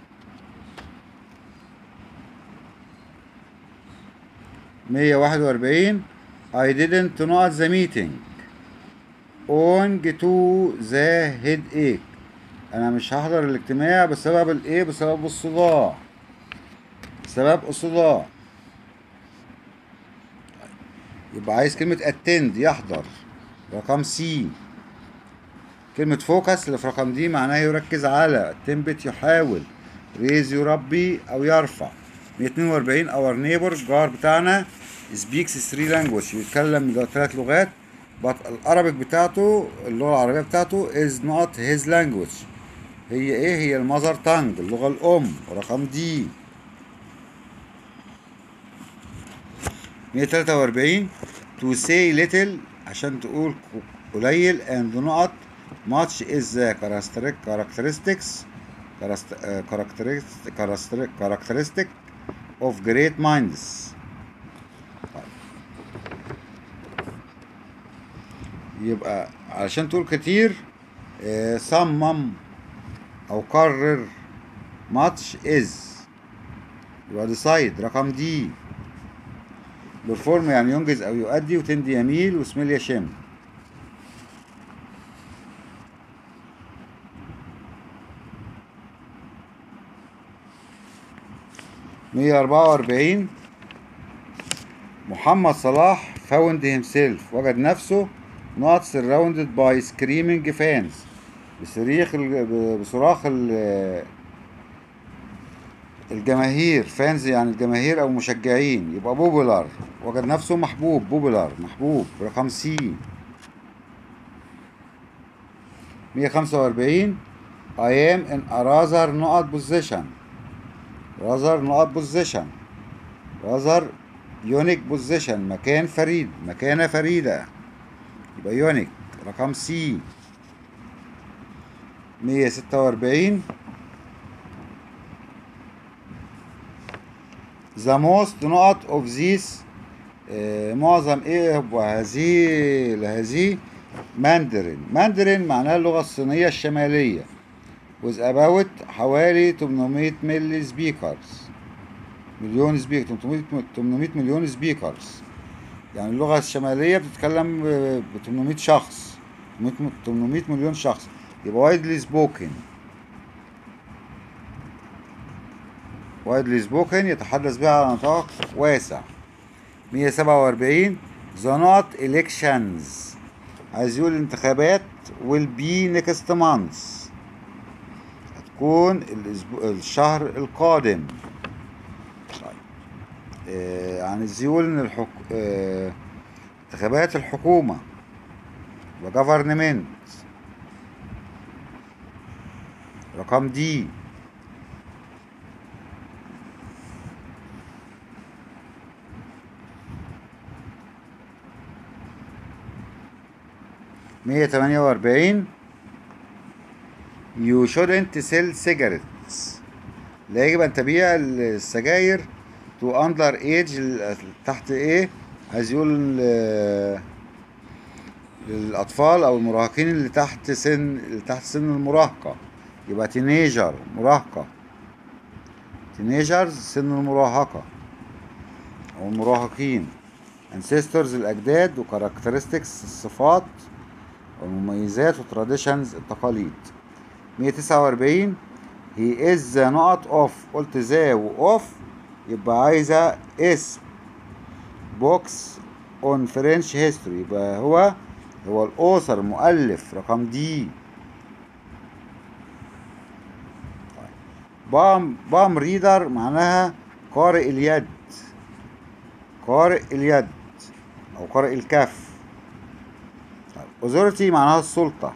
مية واحد وأربعين I didn't not the meeting owing to the headache أنا مش هحضر الاجتماع بسبب الإيه؟ بسبب الصداع بسبب الصداع يبقى عايز كلمة attend يحضر رقم سي كلمة فوكس اللي في رقم دي معناها يركز على تنبت يحاول ريز يربي أو يرفع 142 اور نيبر الجار بتاعنا سبيكس 3 لانجوج بيتكلم ثلاث لغات but الارابيك بتاعته اللغة العربية بتاعته is not his language هي ايه هي المذر تانج اللغة الأم رقم دي 143 to say little عشان تقول قليل and not much is the characteristics characteristic characteristic of great minds يبقى علشان تقول كتير صمم او قرر much is يبقى decide رقم دي perform يعني ينجز او يؤدي وتندي يميل وسميل يشم مية أربعة وأربعين محمد صلاح found himself وجد نفسه not surrounded by screaming fans بصريخ بصراخ الجماهير فانز يعني الجماهير او مشجعين يبقى بوبولار وجد نفسه محبوب بوبولار محبوب رقم سي 145 I am in a rather not position rather not position rather unique position مكان فريد مكانة فريدة يبقى يونيك رقم سي 146 the most نقط of these آه معظم ايه وهذه هذه ماندرين ماندرين معناها اللغة الصينية الشمالية with about حوالي 800 ملي سبيكرز مليون سبيكر 800 800 مليون سبيكرز يعني اللغة الشمالية بتتكلم ب 800 شخص 800 مليون شخص يبقى widely spoken widely spoken يتحدث بها على نطاق واسع 147 the not elections عايز يقول الانتخابات will be next month هتكون الأسبوع الشهر القادم طيب آه عايز يقول ان الحك... آه انتخابات الحكومة وجفرنمنت رقم دي مية تمانية وأربعين You shouldn't sell cigarettes لا يجب أن تبيع السجاير to under age تحت إيه عايز يقول للأطفال أو المراهقين اللي تحت سن اللي تحت سن المراهقة يبقى تينيجر مراهقة تينيجرز سن المراهقة أو المراهقين ancestors الأجداد وكاركترستكس الصفات والمميزات وتراديشنز التقاليد 149 he is the نقط of قلت ذا و of يبقى عايزة اسم بوكس on French history يبقى هو هو الأوثر المؤلف رقم دي بام بام ريدر معناها قارئ اليد قارئ اليد أو قارئ الكف authority معناها السلطة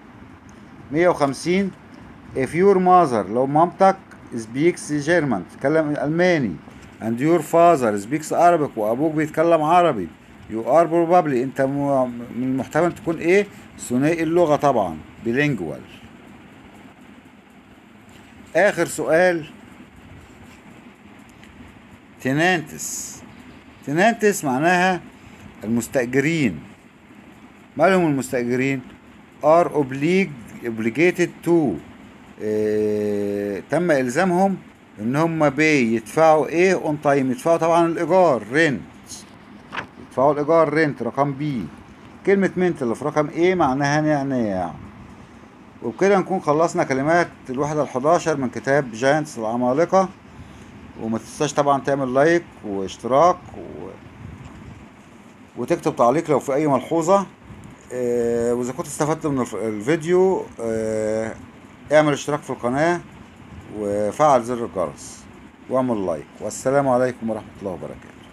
150 if your mother لو مامتك speaks German تتكلم ألماني and your father speaks Arabic وأبوك بيتكلم عربي you are probably أنت م- من المحتمل تكون إيه ثنائي اللغة طبعا bilingual آخر سؤال تنانتس تنانتس معناها المستأجرين مالهم المستأجرين are obliged obligated to اه تم إلزامهم إن هم بي يدفعوا إيه اون تايم يدفعوا طبعا الإيجار رينت يدفعوا الإيجار رينت رقم بي كلمة منت اللي في رقم إيه معناها نعناع وبكده نكون خلصنا كلمات الوحدة الحداشر من كتاب جاينتس العمالقة وما تنساش طبعا تعمل لايك واشتراك و... وتكتب تعليق لو في أي ملحوظة آه، وإذا كنت استفدت من الف- الفيديو آه، اعمل اشتراك في القناة وفعل زر الجرس واعمل لايك والسلام عليكم ورحمة الله وبركاته